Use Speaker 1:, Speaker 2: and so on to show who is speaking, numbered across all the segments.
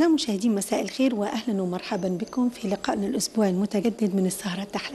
Speaker 1: أعزائي المشاهدين مساء الخير وأهلا ومرحبا بكم في لقائنا الأسبوعي المتجدد من السهرة التحلى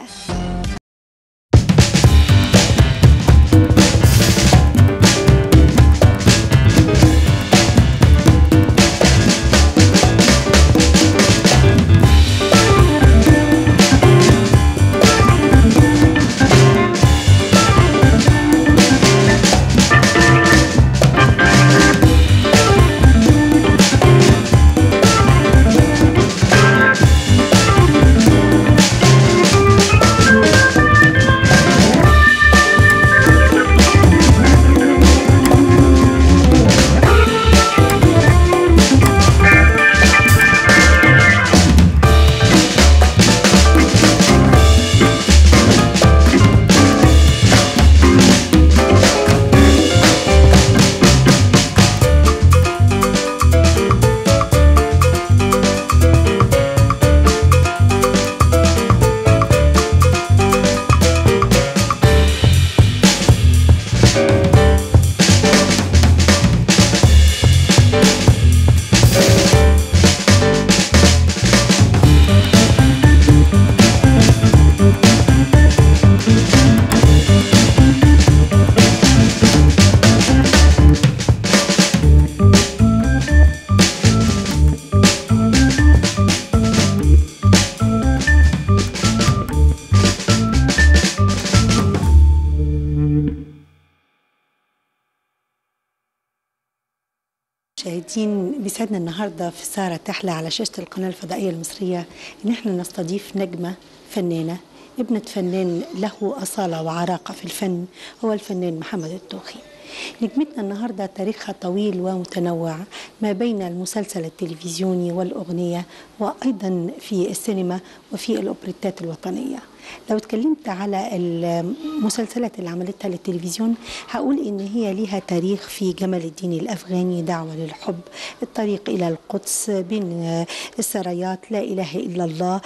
Speaker 1: مشاهدين بيسعدنا النهارده في السهرة تحلى على شاشة القناة الفضائية المصرية إن احنا نستضيف نجمة فنانة ابنة فنان له أصالة وعراقة في الفن هو الفنان محمد التوخي نجمتنا النهاردة تاريخها طويل ومتنوع ما بين المسلسل التلفزيوني والأغنية وأيضا في السينما وفي الأوبريتات الوطنية لو اتكلمت على المسلسلات اللي عملتها للتلفزيون هقول ان هي ليها تاريخ في جمال الدين الافغاني دعوه للحب الطريق الى القدس بين السرايات لا اله الا الله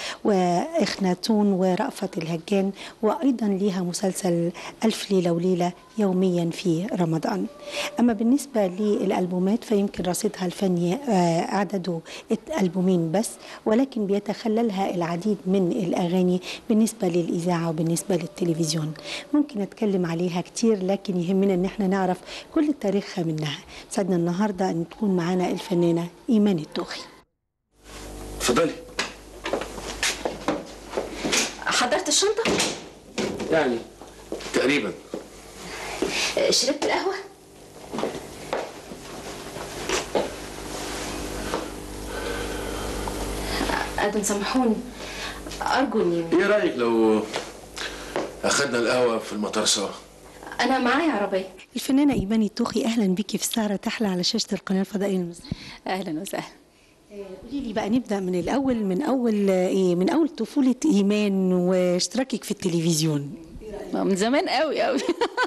Speaker 1: واخناتون ورأفت الهجان وايضا ليها مسلسل الف ليله وليله يوميا في رمضان اما بالنسبه للالبومات فيمكن رصيدها الفني عدده البومين بس ولكن بيتخللها العديد من الاغاني بالنسبه للإذاعة وبالنسبة للتلفزيون ممكن أتكلم عليها كتير لكن يهمنا أن احنا نعرف كل تاريخها منها سعدنا النهاردة أن تكون معنا الفنانة إيمان التوخي
Speaker 2: اتفضلي
Speaker 3: حضرت الشنطة؟
Speaker 2: يعني تقريبا
Speaker 3: شربت القهوة؟ أدم سامحوني أرجو إني
Speaker 2: ايه رايك لو اخدنا القهوه في المطار سوا
Speaker 3: أنا معايا عربية
Speaker 1: الفنانة إيمان التوخي أهلا بك في السهرة تحلى على شاشة القناة الفضائية المصرية
Speaker 3: أهلا وسهلا
Speaker 1: قولي لي بقى نبدأ من الأول من أول إيه من أول طفولة إيمان واشتراكك في التلفزيون
Speaker 3: من زمان قوي قوي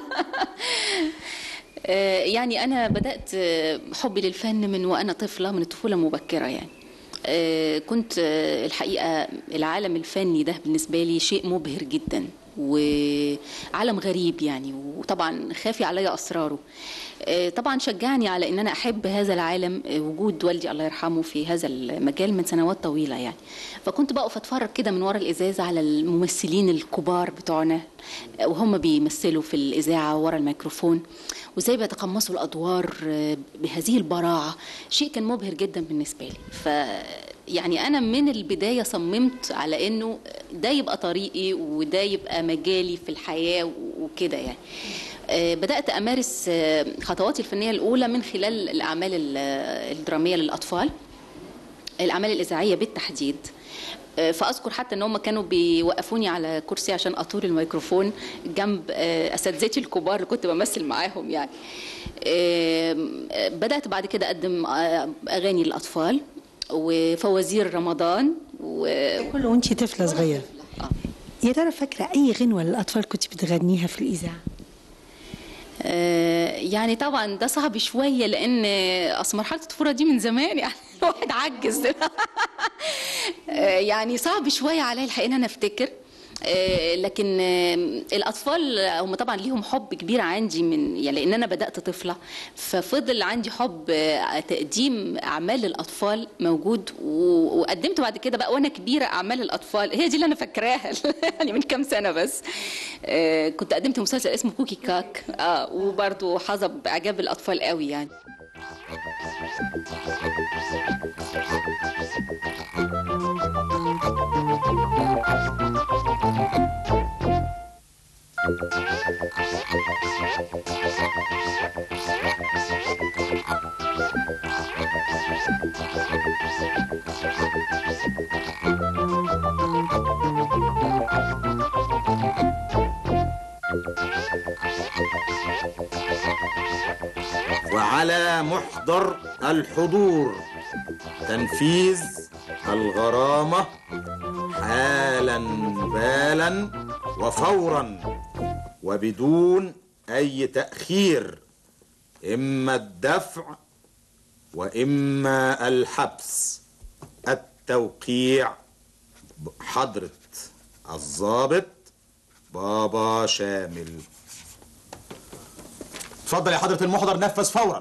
Speaker 3: يعني أنا بدأت حبي للفن من وأنا طفلة من الطفولة مبكرة يعني كنت الحقيقة العالم الفني ده بالنسبة لي شيء مبهر جدا وعالم غريب يعني وطبعا خافي علي أسراره طبعا شجعني على ان انا احب هذا العالم وجود والدي الله يرحمه في هذا المجال من سنوات طويله يعني فكنت بقف اتفرج كده من ورا الازازه على الممثلين الكبار بتوعنا وهم بيمثلوا في الاذاعه ورا الميكروفون وازاي بيتقمصوا الادوار بهذه البراعه شيء كان مبهر جدا بالنسبه لي ف يعني انا من البدايه صممت على انه ده يبقى طريقي وده يبقى مجالي في الحياه وكده يعني بدأت أمارس خطواتي الفنية الأولى من خلال الأعمال الدرامية للأطفال الأعمال الإذاعية بالتحديد فاذكر حتى ان هم كانوا بيوقفوني على كرسي عشان اطول الميكروفون جنب اساتذتي الكبار اللي كنت بمثل معاهم يعني بدات بعد كده اقدم اغاني للاطفال وفوازير رمضان و...
Speaker 1: كله وانت طفله صغيره يا ترى فاكره اي غنوه للاطفال كنت بتغنيها في الاذاعه
Speaker 3: يعني طبعا ده صعب شويه لان اصل مرحله الطفوله دي من زمان يعني الواحد عجز يعني صعب شويه عليا الحقيقه ان انا افتكر آه، لكن آه، الاطفال هم طبعا ليهم حب كبير عندي من يعني لان انا بدات طفله ففضل عندي حب آه، تقديم اعمال للاطفال موجود و- وقدمت بعد كده بقى وانا كبيره اعمال الاطفال هي دي اللي انا فاكراها يعني من كام سنه بس آه، كنت قدمت مسلسل اسمه كوكي كاك اه وبرضه حظى باعجاب الاطفال قوي يعني
Speaker 4: وعلى محضر الحضور تنفيذ الغرامة حالا بالا وفورا وبدون أي تأخير إما الدفع وإما الحبس التوقيع حضرة الضابط بابا شامل اتفضل يا حضرة المحضر نفذ فورا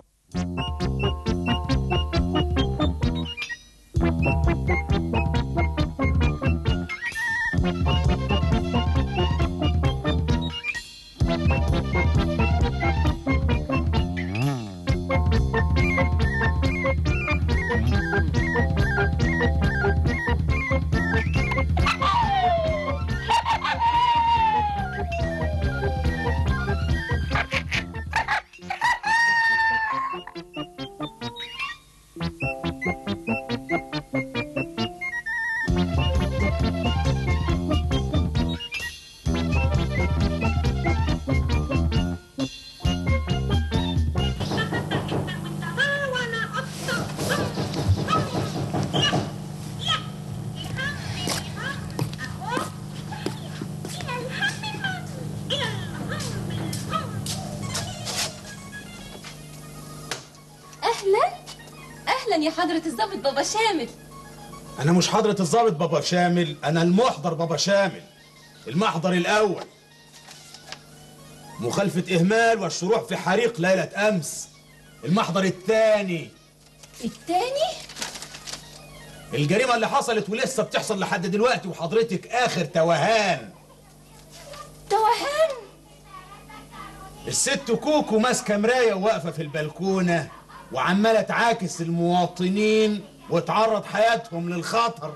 Speaker 3: اهلا اهلا يا حضره الضابط بابا شامل
Speaker 4: أنا مش حضرة الضابط بابا شامل أنا المحضر بابا شامل المحضر الأول مخالفة إهمال والشروع في حريق ليلة أمس المحضر الثاني
Speaker 3: التاني
Speaker 4: الجريمة اللي حصلت ولسه بتحصل لحد دلوقتي وحضرتك آخر توهان
Speaker 3: توهان
Speaker 4: الست كوكو ماسكة مراية وواقفة في البلكونة وعمالة تعاكس المواطنين وتعرض حياتهم للخطر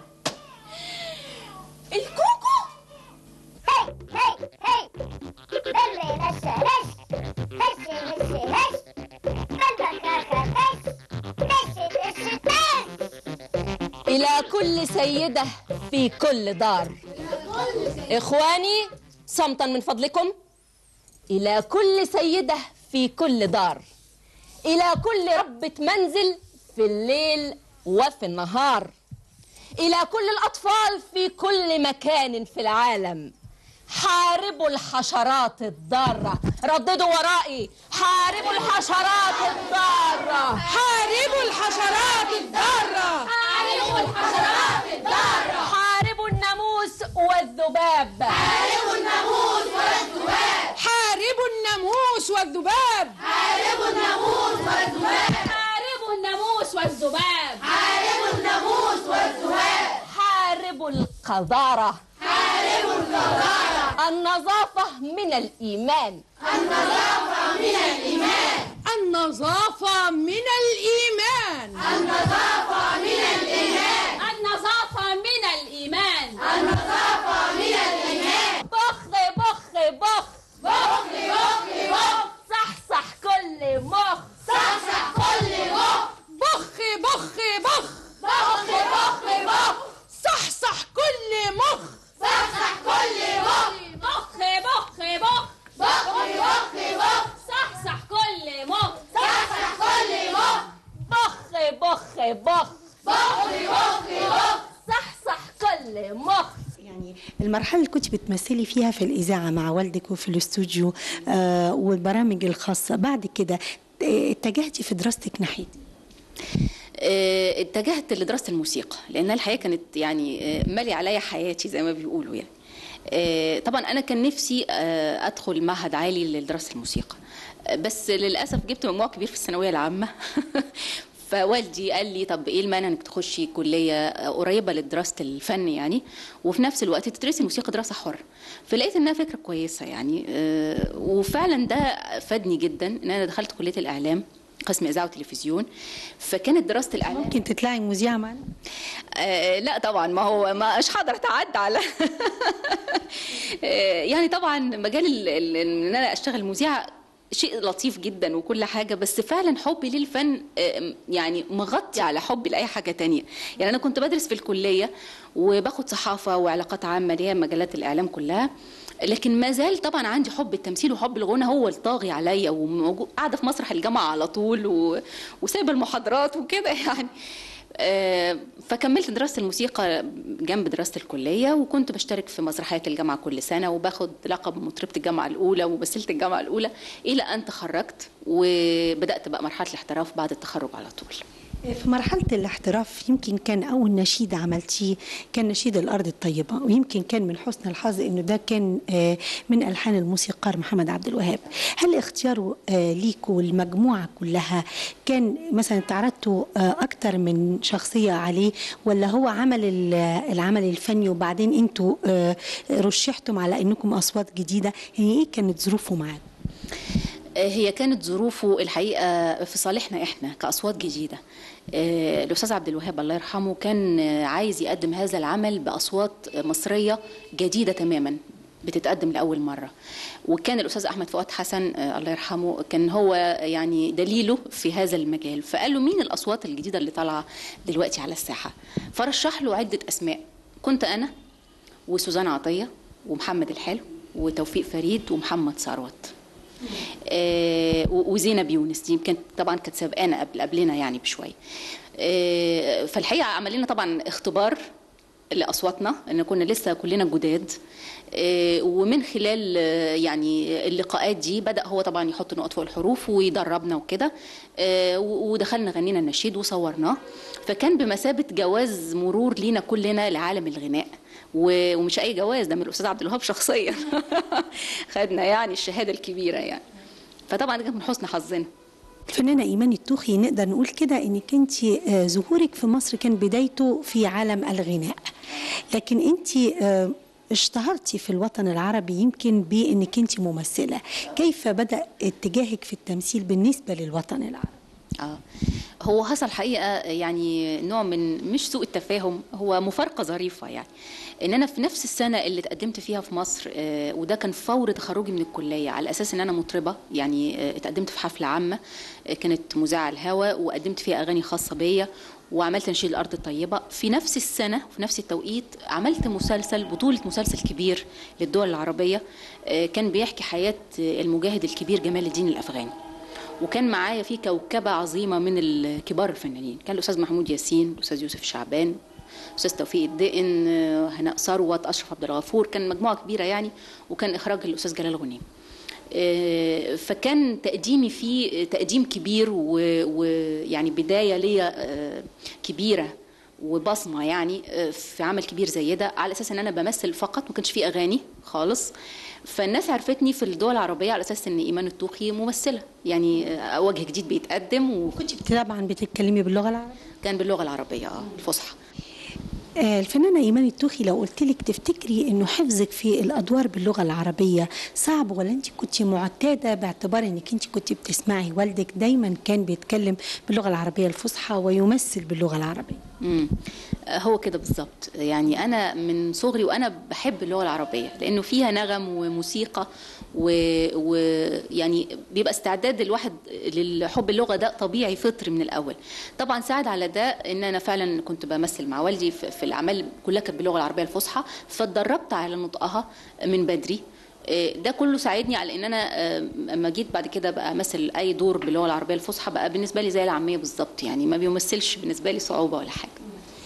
Speaker 3: الكوكو
Speaker 5: Hey, hey, hey! Dale, رش رش هش هش هش قلبك خفش دش دش دش
Speaker 6: إلى كل سيدة في كل دار إخواني صمتا من فضلكم إلى كل سيدة في كل دار إلى كل ربة منزل في الليل وفي النهار إلى كل الأطفال في كل مكان في العالم حاربوا الحشرات الضارة رددوا ورائي حاربوا الحشرات الضارة حاربوا الحشرات الضارة حاربوا الحشرات الضارة حاربوا الناموس والذباب حاربوا الناموس والذباب
Speaker 7: حاربوا الناموس والذباب
Speaker 6: حاربوا الناموس والذباب حاربوا الناموس والذباب حاربوا الناموس والذباب حاربوا القذارة حاربوا القذارة النظافة من الإيمان
Speaker 7: النظافة من الإيمان
Speaker 6: النظافة من الإيمان النظافة من الإيمان النظافة من الإيمان بخ بخ بخ بخ بخ بخ صحصح كل مخ صحصح كل مخ
Speaker 7: بخ بخ بخ
Speaker 6: بخ بخ بخ
Speaker 7: صحصح كل مخ
Speaker 6: صحصح كل مخ بخ بخ بخ بخ بخ بخ صحصح كل مخ صحصح كل مخ بخ بخ بخ بخ بخ بخ صحصح كل مخ
Speaker 1: يعني المرحلة اللي كنت بتمثلي فيها في الإذاعة مع والدك وفي الاستوديو آه والبرامج الخاصة بعد كده آه، اتجهتي في دراستك ناحية
Speaker 3: آه، اتجهت لدراسة الموسيقى لأن الحقيقة كانت يعني آه، مالي عليا حياتي زي ما بيقولوا يعني آه، طبعا انا كان نفسي آه، ادخل معهد عالي لدراسه الموسيقى آه، بس للاسف جبت مجموع كبير في الثانويه العامه فوالدي قال لي طب ايه المانع انك تخشي كليه قريبه لدراسه الفن يعني وفي نفس الوقت تدرسي الموسيقى دراسه حره فلقيت انها فكره كويسه يعني آه، وفعلا ده فادني جدا ان انا دخلت كليه الاعلام قسم اذاعه وتلفزيون فكانت دراسه الاعلام
Speaker 1: ممكن تطلعي مذيعه معنا
Speaker 3: آه لا طبعا ما هو ما مش هقدر اتعدى على آه يعني طبعا مجال ال- ال- ان انا اشتغل مذيعه شيء لطيف جدا وكل حاجة بس فعلا حبي للفن آه، يعني مغطي على حبي لأي حاجة تانية يعني أنا كنت بدرس في الكلية وباخد صحافة وعلاقات عامة اللي هي مجالات الإعلام كلها لكن ما زال طبعا عندي حب التمثيل وحب الغنى هو الطاغي عليا وموجود قاعدة في مسرح الجامعة على طول و... وسايبة المحاضرات وكده يعني آه، فكملت دراسة الموسيقى جنب دراسة الكلية وكنت بشترك في مسرحيات الجامعة كل سنة وباخد لقب مطربة الجامعة الأولى وممثلة الجامعة الأولى إلى أن تخرجت وبدأت بقى مرحلة الاحتراف بعد التخرج على طول
Speaker 1: في مرحلة الاحتراف يمكن كان أول نشيد عملتيه كان نشيد الأرض الطيبة ويمكن كان من حسن الحظ إنه ده كان آه، من ألحان الموسيقار محمد عبد الوهاب هل اختياره آه، ليكوا والمجموعة كلها كان مثلا تعرضتوا آه، أكتر من شخصية عليه ولا هو عمل ال- العمل الفني وبعدين أنتوا آه، رشحتم على إنكم أصوات جديدة يعني إيه كانت ظروفه معاكم؟
Speaker 3: هي كانت ظروفه الحقيقه في صالحنا احنا كاصوات جديده آه، الاستاذ عبد الوهاب الله يرحمه كان آه، عايز يقدم هذا العمل باصوات مصريه جديده تماما بتتقدم لاول مره وكان الاستاذ احمد فؤاد حسن آه، الله يرحمه كان هو يعني دليله في هذا المجال فقال له مين الاصوات الجديده اللي طالعه دلوقتي على الساحه فرشح له عده اسماء كنت انا وسوزان عطيه ومحمد الحلو وتوفيق فريد ومحمد ثروت آه، و- وزينب يونس دي يمكن طبعا كانت سابقانا قبل قبلنا يعني بشويه آه، فالحقيقه عمل لنا طبعا اختبار لاصواتنا ان كنا لسه كلنا جداد آه، ومن خلال آه، يعني اللقاءات دي بدا هو طبعا يحط نقط فوق الحروف ويدربنا وكده آه، و- ودخلنا غنينا النشيد وصورناه فكان بمثابه جواز مرور لينا كلنا لعالم الغناء و- ومش اي جواز ده من الاستاذ عبد الوهاب شخصيا خدنا يعني الشهاده الكبيره يعني فطبعا ده كان من حسن حظنا
Speaker 1: الفنانة إيمان التوخي نقدر نقول كده إنك أنت آه، ظهورك في مصر كان بدايته في عالم الغناء لكن أنت آه، اشتهرتي في الوطن العربي يمكن بإنك أنت ممثلة كيف بدأ اتجاهك في التمثيل بالنسبة للوطن العربي؟
Speaker 3: اه هو حصل حقيقه يعني نوع من مش سوء التفاهم هو مفارقه ظريفه يعني ان انا في نفس السنه اللي اتقدمت فيها في مصر آه، وده كان فور تخرجي من الكليه على اساس ان انا مطربه يعني آه، اتقدمت في حفله عامه آه، كانت مذاعه على الهوا وقدمت فيها اغاني خاصه بيا وعملت نشيد الارض الطيبه في نفس السنه في نفس التوقيت عملت مسلسل بطوله مسلسل كبير للدول العربيه آه، كان بيحكي حياه آه، المجاهد الكبير جمال الدين الافغاني وكان معايا في كوكبه عظيمه من الكبار الفنانين كان الاستاذ محمود ياسين الاستاذ يوسف شعبان استاذ توفيق الدقن آه، هناء ثروت اشرف عبد الغفور كان مجموعه كبيره يعني وكان اخراج الاستاذ جلال غنيم آه، فكان تقديمي فيه تقديم كبير و- ويعني بدايه ليا آه، كبيره وبصمه يعني آه، في عمل كبير زي ده على اساس ان انا بمثل فقط ما كانش فيه اغاني خالص فالناس عرفتني في الدول العربيه على اساس ان ايمان الطوخي ممثله يعني آه، وجه جديد بيتقدم وكنت
Speaker 1: كنت طبعا بتتكلمي باللغة العربية؟
Speaker 3: كان باللغه العربيه اه الفصحى
Speaker 1: آه، الفنانة إيمان التوخي لو قلت لك تفتكري إنه حفظك في الأدوار باللغة العربية صعب ولا أنت كنت معتادة باعتبار إنك أنت كنت بتسمعي والدك دايما كان بيتكلم باللغة العربية الفصحى ويمثل باللغة العربية
Speaker 3: امم هو كده بالظبط يعني انا من صغري وانا بحب اللغه العربيه لانه فيها نغم وموسيقى ويعني و... يعني بيبقى استعداد الواحد للحب اللغه ده طبيعي فطري من الاول طبعا ساعد على ده ان انا فعلا كنت بمثل مع والدي في في الاعمال كلها كانت باللغه العربيه الفصحى فاتدربت على نطقها من بدري آه، ده كله ساعدني على ان انا آه، اما جيت بعد كده بقى امثل اي دور باللغه العربيه الفصحى بقى بالنسبه لي زي العاميه بالظبط يعني ما بيمثلش بالنسبه لي صعوبه ولا حاجه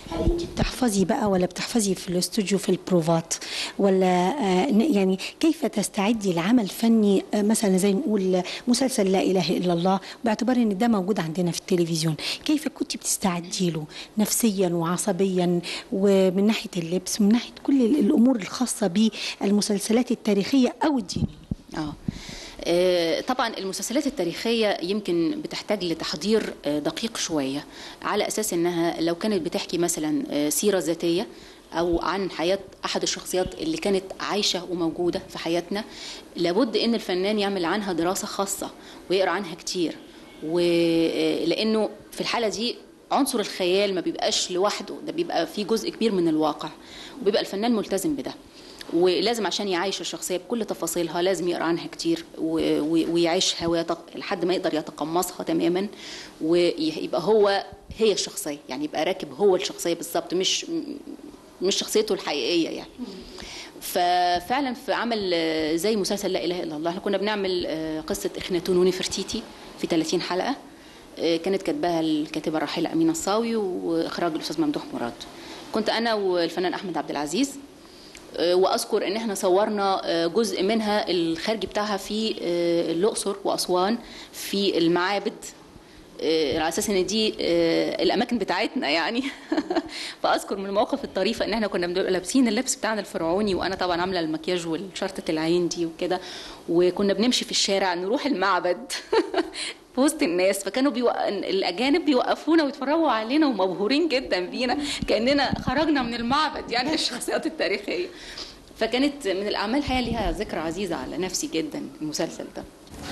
Speaker 1: هل انت بتحفظي بقى ولا بتحفظي في الاستوديو في البروفات ولا آه، ن- يعني كيف تستعدي لعمل فني آه، مثلا زي نقول مسلسل لا اله الا الله باعتبار ان ده موجود عندنا في التلفزيون كيف كنت بتستعدي له نفسيا وعصبيا ومن ناحيه اللبس ومن ناحيه كل ال- الامور الخاصه بالمسلسلات التاريخيه او الدينيه
Speaker 3: اه آه، طبعا المسلسلات التاريخية يمكن بتحتاج لتحضير آه، دقيق شوية على أساس أنها لو كانت بتحكي مثلا آه، سيرة ذاتية أو عن حياة أحد الشخصيات اللي كانت عايشة وموجودة في حياتنا لابد أن الفنان يعمل عنها دراسة خاصة ويقرأ عنها كتير ولأنه في الحالة دي عنصر الخيال ما بيبقاش لوحده ده بيبقى فيه جزء كبير من الواقع وبيبقى الفنان ملتزم بده ولازم عشان يعيش الشخصيه بكل تفاصيلها لازم يقرا عنها كتير و- و- ويعيشها ويتق... لحد ما يقدر يتقمصها تماما ويبقى هو هي الشخصيه يعني يبقى راكب هو الشخصيه بالظبط مش مش شخصيته الحقيقيه يعني ففعلا في عمل آه، زي مسلسل لا اله الا الله احنا كنا بنعمل آه، قصه اخناتون ونفرتيتي في 30 حلقه آه، كانت كاتباها الكاتبه الراحله امينه الصاوي واخراج الاستاذ ممدوح مراد كنت انا والفنان احمد عبد العزيز آه، واذكر ان احنا صورنا آه، جزء منها الخارجي بتاعها في آه، الاقصر واسوان في المعابد آه، على اساس ان دي آه، الاماكن بتاعتنا يعني فاذكر من المواقف الطريفه ان احنا كنا بنبقى لابسين اللبس بتاعنا الفرعوني وانا طبعا عامله المكياج والشرطه العين دي وكده وكنا بنمشي في الشارع نروح المعبد في وسط الناس فكانوا بيوق... الاجانب بيوقفونا ويتفرجوا علينا ومبهورين جدا بينا كاننا خرجنا من المعبد يعني الشخصيات التاريخيه فكانت من الاعمال الحقيقه ليها ذكرى عزيزه على نفسي جدا المسلسل ده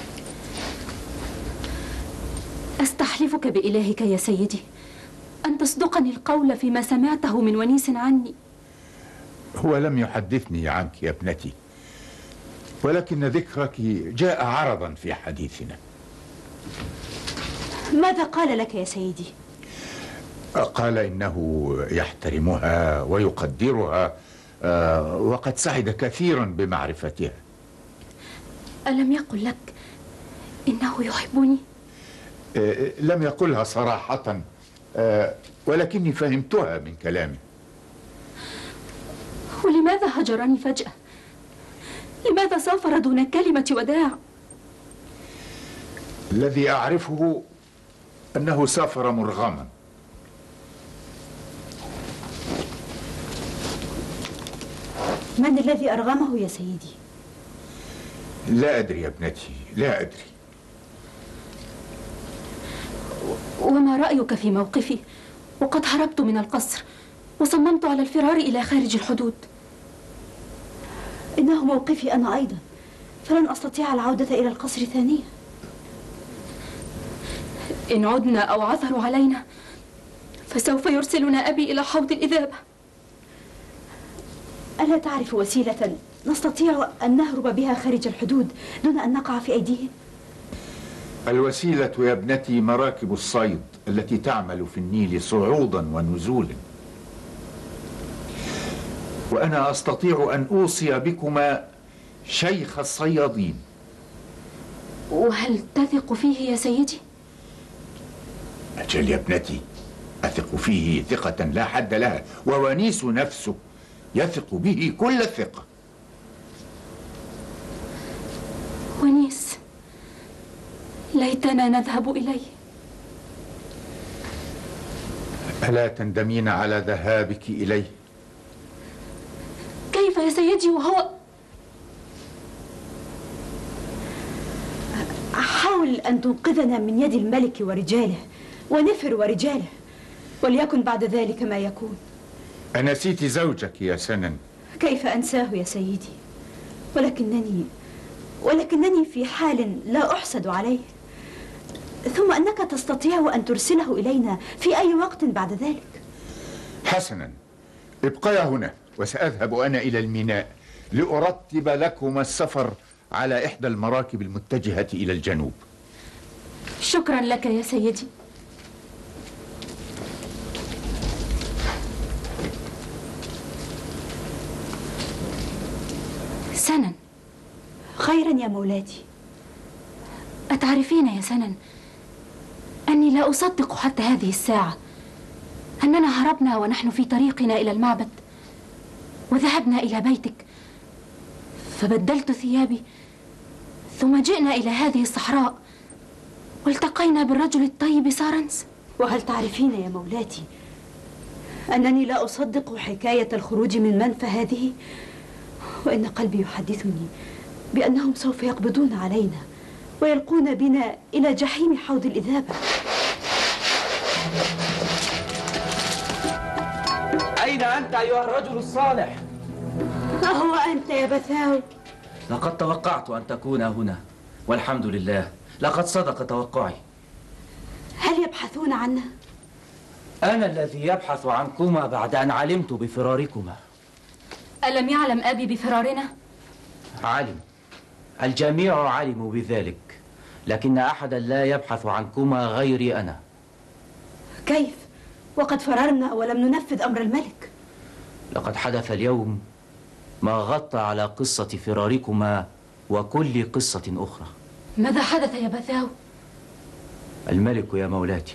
Speaker 8: أستحلفك بإلهك يا سيدي أن تصدقني القول فيما سمعته من ونيس عني
Speaker 9: هو لم يحدثني عنك يا ابنتي ولكن ذكرك جاء عرضا في حديثنا
Speaker 8: ماذا قال لك يا سيدي؟
Speaker 9: قال إنه يحترمها ويقدرها آه، وقد سعد كثيرا بمعرفتها
Speaker 8: ألم يقل لك إنه يحبني؟
Speaker 9: آه، لم يقلها صراحة آه، ولكني فهمتها من كلامه
Speaker 8: ولماذا هجرني فجأة؟ لماذا سافر دون كلمة وداع؟
Speaker 9: الذي أعرفه أنه سافر مرغما
Speaker 8: من الذي أرغمه يا سيدي؟
Speaker 9: لا أدري يا ابنتي لا أدري
Speaker 8: وما رأيك في موقفي؟ وقد هربت من القصر وصممت على الفرار إلى خارج الحدود إنه موقفي أنا أيضا فلن أستطيع العودة إلى القصر ثانية إن عدنا أو عثروا علينا فسوف يرسلنا أبي إلى حوض الإذابة ألا تعرف وسيلة نستطيع أن نهرب بها خارج الحدود دون أن نقع في أيديهم؟
Speaker 9: الوسيلة يا ابنتي مراكب الصيد التي تعمل في النيل صعودا ونزولا وأنا أستطيع أن أوصي بكما شيخ الصيادين
Speaker 8: وهل تثق فيه يا سيدي؟
Speaker 9: أجل يا ابنتي أثق فيه ثقة لا حد لها وونيس نفسه يثق به كل الثقة
Speaker 8: ونيس ليتنا نذهب إليه
Speaker 9: ألا تندمين على ذهابك إليه
Speaker 8: كيف يا سيدي وهو حاول أن تنقذنا من يد الملك ورجاله ونفر ورجاله وليكن بعد ذلك ما يكون
Speaker 9: أنسيت زوجك يا سنن
Speaker 8: كيف أنساه يا سيدي ولكنني ولكنني في حال لا أحسد عليه ثم أنك تستطيع أن ترسله إلينا في أي وقت بعد ذلك
Speaker 9: حسنا ابقيا هنا وسأذهب أنا إلى الميناء لأرتب لكما السفر على إحدى المراكب المتجهة إلى الجنوب
Speaker 8: شكرا لك يا سيدي سنن خيرا يا مولاتي أتعرفين يا سنن أني لا أصدق حتى هذه الساعة
Speaker 10: أننا هربنا ونحن في طريقنا إلى المعبد وذهبنا إلى بيتك فبدلت ثيابي ثم جئنا إلى هذه الصحراء والتقينا بالرجل الطيب سارنس
Speaker 8: وهل تعرفين يا مولاتي أنني لا أصدق حكاية الخروج من منفى هذه وإن قلبي يحدثني بأنهم سوف يقبضون علينا ويلقون بنا إلى جحيم حوض الإذابة
Speaker 11: أين أنت أيها الرجل الصالح؟
Speaker 8: أهو أنت يا بثاو
Speaker 11: لقد توقعت أن تكون هنا والحمد لله لقد صدق توقعي
Speaker 8: هل يبحثون عنا؟
Speaker 11: أنا الذي يبحث عنكما بعد أن علمت بفراركما
Speaker 10: ألم يعلم أبي بفرارنا؟
Speaker 11: علم الجميع علموا بذلك لكن أحدا لا يبحث عنكما غيري أنا
Speaker 8: كيف؟ وقد فررنا ولم ننفذ أمر الملك
Speaker 11: لقد حدث اليوم ما غطى على قصة فراركما وكل قصة أخرى
Speaker 10: ماذا حدث يا بثاو؟
Speaker 11: الملك يا مولاتي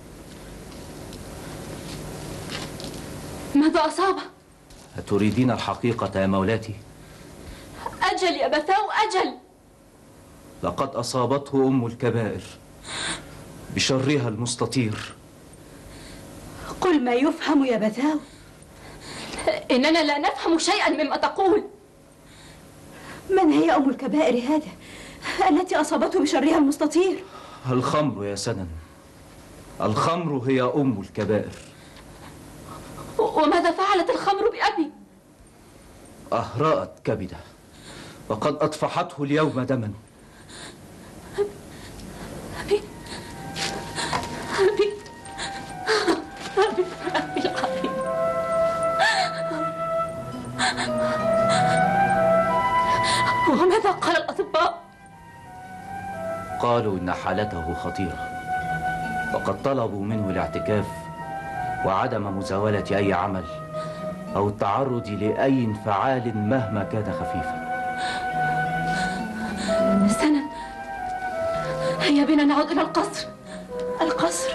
Speaker 10: ماذا أصابه؟
Speaker 11: أتريدين الحقيقة يا مولاتي؟
Speaker 10: أجل يا بثاو أجل
Speaker 11: لقد أصابته أم الكبائر بشرها المستطير
Speaker 8: قل ما يفهم يا بثاو
Speaker 10: إننا لا نفهم شيئا مما تقول
Speaker 8: من هي أم الكبائر هذا التي أصابته بشرها المستطير
Speaker 11: الخمر يا سنن الخمر هي أم الكبائر
Speaker 10: وماذا فعلت الخمر بأبي؟
Speaker 11: أهرأت كبده وقد أطفحته اليوم دما
Speaker 10: أبي أبي أبي أبي الحبيب وماذا قال الأطباء؟
Speaker 11: قالوا إن حالته خطيرة وقد طلبوا منه الاعتكاف وعدم مزاولة أي عمل أو التعرض لأي انفعال مهما كان خفيفا
Speaker 10: سنن هيا بنا نعود إلى القصر
Speaker 8: القصر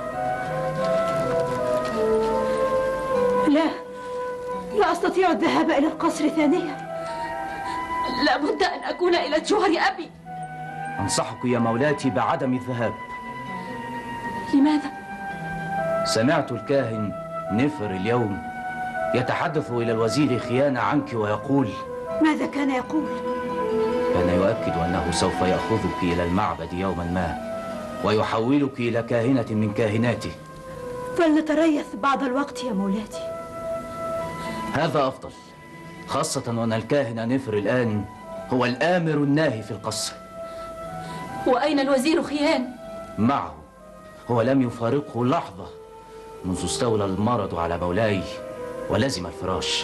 Speaker 8: لا لا أستطيع الذهاب إلى القصر ثانية
Speaker 10: لابد أن أكون إلى جوار أبي
Speaker 11: أنصحك يا مولاتي بعدم الذهاب
Speaker 10: لماذا؟
Speaker 11: سمعت الكاهن نفر اليوم يتحدث إلى الوزير خيانة عنك ويقول
Speaker 8: ماذا كان يقول؟
Speaker 11: كان يؤكد أنه سوف يأخذك إلى المعبد يوما ما ويحولك إلى كاهنة من كاهناته
Speaker 8: فلنتريث بعض الوقت يا مولاتي
Speaker 11: هذا أفضل خاصة وأن الكاهن نفر الآن هو الآمر الناهي في القصر
Speaker 10: وأين الوزير خيان؟
Speaker 11: معه هو لم يفارقه لحظة منذ استولى المرض على مولاي ولزم الفراش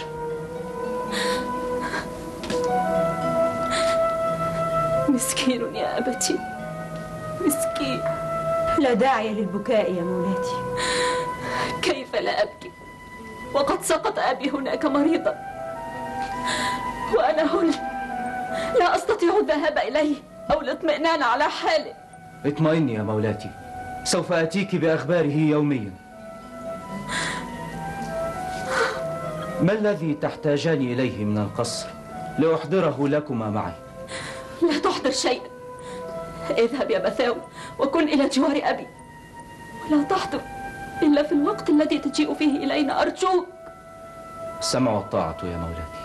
Speaker 10: مسكين يا أبتي مسكين
Speaker 8: لا داعي للبكاء يا مولاتي
Speaker 10: كيف لا أبكي وقد سقط أبي هناك مريضا وأنا هنا لا أستطيع الذهاب إليه أو الاطمئنان على حاله
Speaker 11: اطمئني يا مولاتي سوف أتيك بأخباره يوميا ما الذي تحتاجان إليه من القصر لأحضره لكما معي
Speaker 10: لا تحضر شيئا اذهب يا بثاو وكن إلى جوار أبي ولا تحضر إلا في الوقت الذي تجيء فيه إلينا أرجوك
Speaker 11: السمع والطاعة يا مولاتي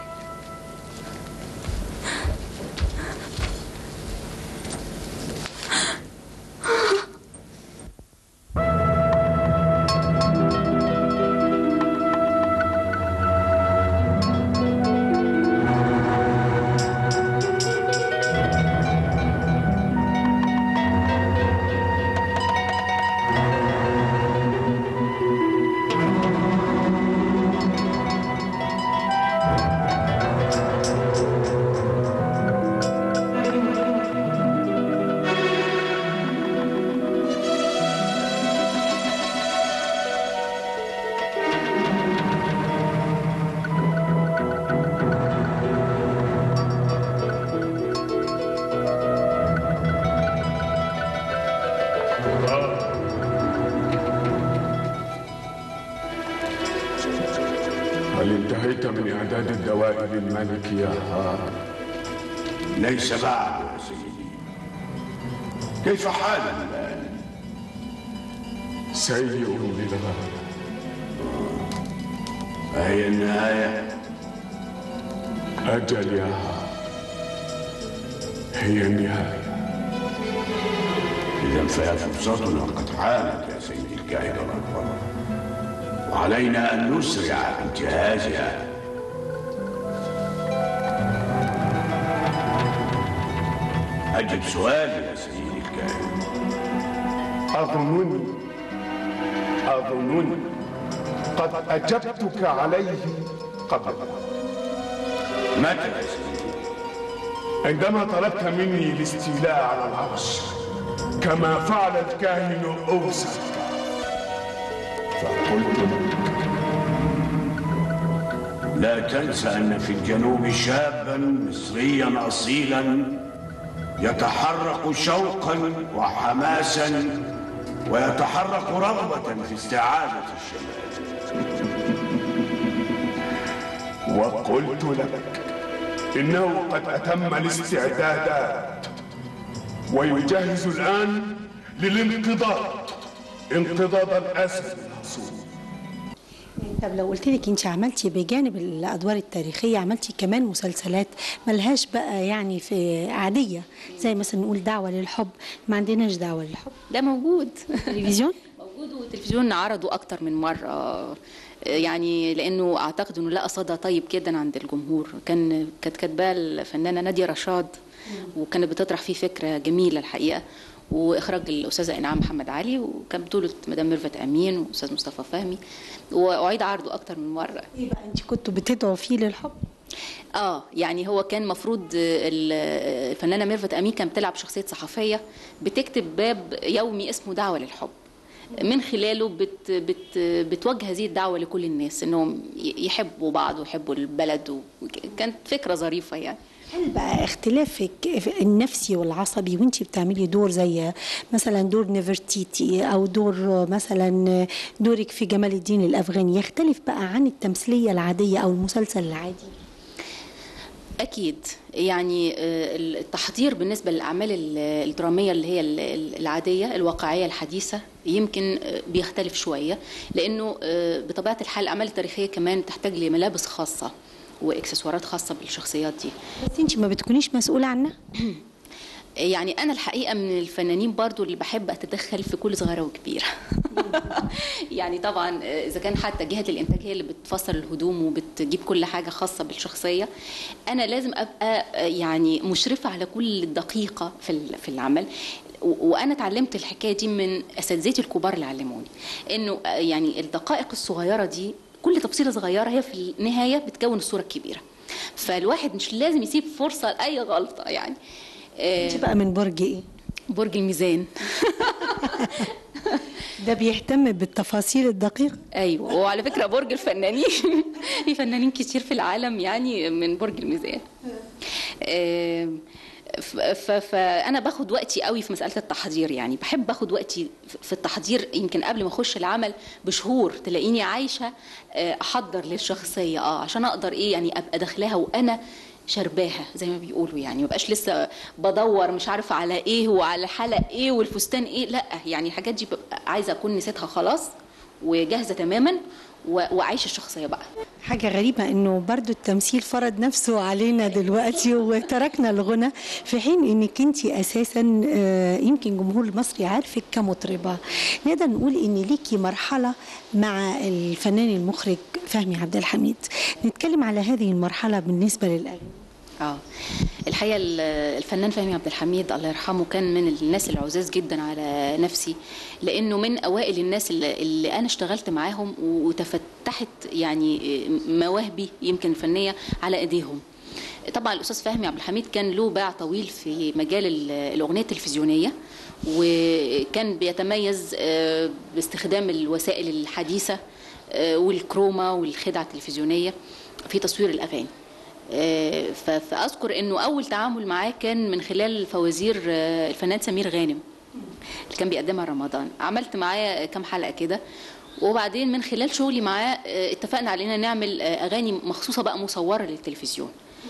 Speaker 12: من إعداد الدواء للملك يا هار
Speaker 13: ليس بعد يا سيدي كيف حالك الآن؟
Speaker 12: سيء للغاية
Speaker 13: فهي النهاية
Speaker 12: أجل يا هار هي النهاية
Speaker 13: إذا فهي فرصتنا قد حانت يا سيدي الكاهن الأكبر وعلينا أن نسرع بانتهازها أجب سؤالي يا سيدي الكاهن
Speaker 12: أظنني أظنني قد أجبتك عليه قبل
Speaker 13: متى يا سيدي
Speaker 12: عندما طلبت مني الاستيلاء على العرش كما فعل الكاهن أوسط فقلت لك
Speaker 13: لا تنسى أن في الجنوب شابا مصريا أصيلا يتحرك شوقا وحماسا ويتحرك رغبة في استعادة الشمال
Speaker 12: وقلت لك إنه قد أتم الاستعدادات ويجهز الآن للانقضاض انقضاض الأسد المحصول
Speaker 1: طب لو قلت لك انت عملتي بجانب الادوار التاريخيه عملتي كمان مسلسلات ملهاش بقى يعني في عاديه زي مثلا نقول دعوه للحب ما عندناش دعوه للحب
Speaker 3: ده موجود
Speaker 1: تلفزيون
Speaker 3: موجود والتلفزيون عرضوا اكتر من مره يعني لانه اعتقد انه لقى صدى طيب جدا عند الجمهور كان كانت كاتباه الفنانه ناديه رشاد وكانت بتطرح فيه فكره جميله الحقيقه واخراج الاستاذه انعام محمد علي وكان بطوله مدام ميرفت امين واستاذ مصطفى فهمي واعيد عرضه اكتر من مره
Speaker 1: ايه بقى انت كنتوا بتدعوا فيه للحب
Speaker 3: اه يعني هو كان مفروض الفنانه ميرفت امين كانت بتلعب شخصيه صحفيه بتكتب باب يومي اسمه دعوه للحب من خلاله بت بت بتوجه هذه الدعوه لكل الناس انهم يحبوا بعض ويحبوا البلد وكانت فكره ظريفه يعني
Speaker 1: هل بقى اختلافك النفسي والعصبي وانت بتعملي دور زي مثلا دور نيفرتيتي او دور مثلا دورك في جمال الدين الافغاني يختلف بقى عن التمثيليه العاديه او المسلسل العادي
Speaker 3: اكيد يعني التحضير بالنسبه للاعمال الدراميه اللي هي العاديه الواقعيه الحديثه يمكن بيختلف شويه لانه بطبيعه الحال الاعمال التاريخيه كمان تحتاج لملابس خاصه واكسسوارات خاصه بالشخصيات دي
Speaker 1: بس انت ما بتكونيش مسؤوله عنها
Speaker 3: يعني انا الحقيقه من الفنانين برضو اللي بحب اتدخل في كل صغيره وكبيره يعني طبعا اذا كان حتى جهه الانتاج هي اللي بتفصل الهدوم وبتجيب كل حاجه خاصه بالشخصيه انا لازم ابقى يعني مشرفه على كل دقيقه في في العمل وانا اتعلمت الحكايه دي من اساتذتي الكبار اللي علموني انه يعني الدقائق الصغيره دي كل تفصيله صغيره هي في النهايه بتكون الصوره الكبيره فالواحد مش لازم يسيب فرصه لاي غلطه يعني
Speaker 1: انت بقى من برج ايه
Speaker 3: برج الميزان
Speaker 1: ده بيهتم بالتفاصيل الدقيقه
Speaker 3: ايوه وعلى فكره برج الفنانين في فنانين كتير في العالم يعني من برج الميزان فانا باخد وقتي قوي في مساله التحضير يعني بحب اخد وقتي في التحضير يمكن قبل ما اخش العمل بشهور تلاقيني عايشه احضر للشخصيه اه عشان اقدر ايه يعني ابقى داخلاها وانا شرباها زي ما بيقولوا يعني ما بقاش لسه بدور مش عارفه على ايه وعلى حلق ايه والفستان ايه لا يعني الحاجات دي ببقى عايزه اكون نسيتها خلاص وجاهزه تماما واعيش الشخصيه بقى
Speaker 1: حاجه غريبه انه برضو التمثيل فرض نفسه علينا دلوقتي وتركنا الغنى في حين انك انت اساسا يمكن جمهور المصري عارفك كمطربه نقدر نقول ان ليكي مرحله مع الفنان المخرج فهمي عبد الحميد نتكلم على هذه المرحله بالنسبه للاغاني
Speaker 3: اه الحقيقه الفنان فهمي عبد الحميد الله يرحمه كان من الناس العزاز جدا على نفسي لانه من اوائل الناس اللي, اللي انا اشتغلت معاهم وتفتحت يعني مواهبي يمكن الفنيه على ايديهم طبعا الاستاذ فهمي عبد الحميد كان له باع طويل في مجال الاغنيه التلفزيونيه وكان بيتميز باستخدام الوسائل الحديثه والكروما والخدع التلفزيونيه في تصوير الاغاني فاذكر انه اول تعامل معاه كان من خلال فوازير الفنان سمير غانم اللي كان بيقدمها رمضان عملت معاه كام حلقه كده وبعدين من خلال شغلي معاه آه، اتفقنا على اننا نعمل آه، اغاني مخصوصه بقى مصوره للتلفزيون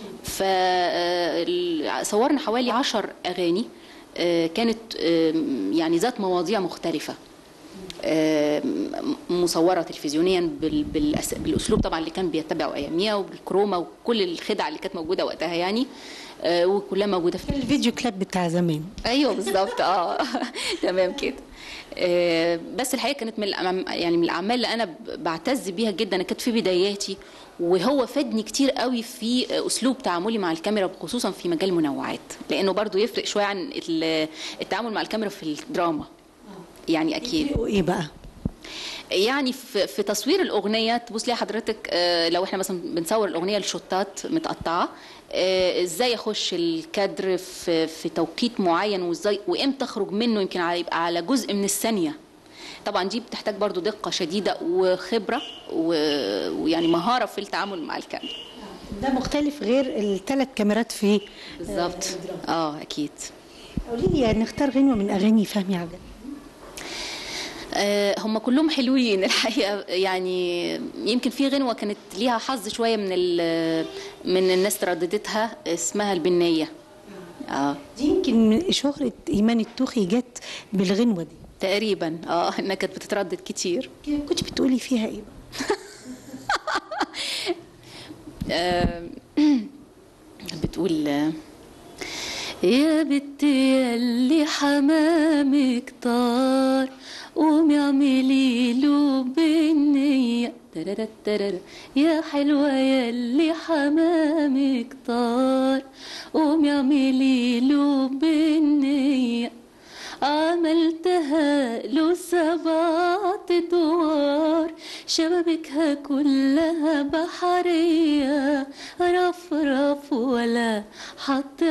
Speaker 3: فصورنا حوالي عشر اغاني آه، كانت آه، يعني ذات مواضيع مختلفه آه، مصوره تلفزيونيا بال- بالأس- بالاسلوب طبعا اللي كان بيتبعه اياميها وبالكروما وكل الخدع اللي كانت موجوده وقتها يعني آه، وكلها موجوده في
Speaker 1: الفيديو كليب بتاع زمان
Speaker 3: ايوه بالظبط اه تمام كده آه، بس الحقيقه كانت من الأعم- يعني من الاعمال اللي انا ب- بعتز بيها جدا كانت في بداياتي وهو فادني كتير قوي في اسلوب تعاملي مع الكاميرا خصوصا في مجال المنوعات لانه برضو يفرق شويه عن ال- التعامل مع الكاميرا في الدراما يعني اكيد
Speaker 1: وايه بقى
Speaker 3: يعني في, في تصوير الاغنيه تبص لي حضرتك آه، لو احنا مثلا بنصور الاغنيه لشوتات متقطعه آه، ازاي اخش الكادر في في توقيت معين وازاي وامتى اخرج منه يمكن على- يبقى على جزء من الثانيه طبعا دي بتحتاج برضو دقه شديده وخبره و- ويعني مهاره في التعامل مع الكاميرا
Speaker 1: ده مختلف غير الثلاث كاميرات في
Speaker 3: بالظبط اه اكيد
Speaker 1: قولي لي نختار غنوه من اغاني فهمي عبد
Speaker 3: آه، هم كلهم حلوين الحقيقه يعني يمكن في غنوه كانت ليها حظ شويه من ال- من الناس ترددتها اسمها البنيه اه
Speaker 1: دي يمكن من شهره ايمان التوخي جت بالغنوه دي
Speaker 3: تقريبا اه انها كانت بتتردد كتير
Speaker 1: كنت بتقولي فيها ايه
Speaker 3: آه، بتقول آه، يا بنتي ياللي حمامك طار قومي اعملي له بالنية ترارا ترارا يا حلوة ياللي حمامك طار قومي اعملي له بالنية عملتها له سبعة ادوار شبابكها كلها بحرية رفرف ولا حط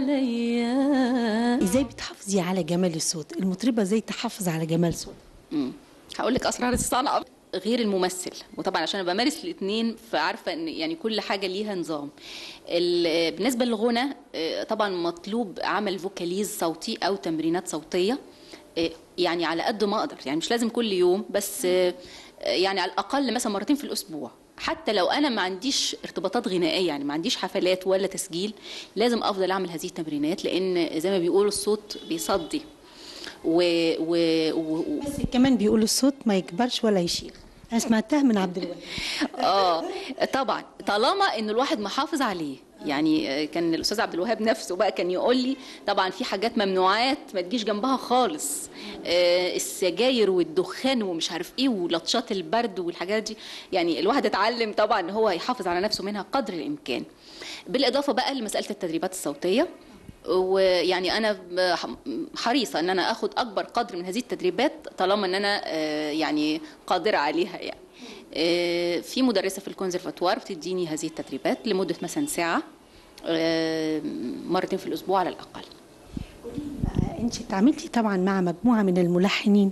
Speaker 3: عليا
Speaker 1: ازاي بتحافظي على جمال الصوت المطربه ازاي تحافظ على جمال صوت
Speaker 3: مم. هقول لك اسرار الصنعه غير الممثل وطبعا عشان أنا بمارس الاثنين فعارفه ان يعني كل حاجه ليها نظام ال- بالنسبه للغنى آه، طبعا مطلوب عمل فوكاليز صوتي او تمرينات صوتيه آه، يعني على قد ما اقدر يعني مش لازم كل يوم بس آه، آه، يعني على الاقل مثلا مرتين في الاسبوع حتى لو انا ما عنديش ارتباطات غنائيه يعني ما عنديش حفلات ولا تسجيل لازم افضل اعمل هذه التمرينات لان زي ما بيقولوا الصوت بيصدي و, و... و... و...
Speaker 1: بس كمان بيقولوا الصوت ما يكبرش ولا يشيخ انا سمعتها من عبد الوهاب
Speaker 3: اه طبعا طالما ان الواحد محافظ عليه يعني آه، كان الاستاذ عبد الوهاب نفسه بقى كان يقول لي طبعا في حاجات ممنوعات ما تجيش جنبها خالص آه، السجاير والدخان ومش عارف ايه ولطشات البرد والحاجات دي يعني الواحد اتعلم طبعا ان هو يحافظ على نفسه منها قدر الامكان بالاضافه بقى لمساله التدريبات الصوتيه ويعني انا حريصه ان انا اخد اكبر قدر من هذه التدريبات طالما ان انا آه، يعني قادره عليها يعني آه، في مدرسه في الكونسرفاتوار بتديني هذه التدريبات لمده مثلا ساعه آه، مرتين في الاسبوع على الاقل
Speaker 1: انت اتعاملتي طبعا مع مجموعه من الملحنين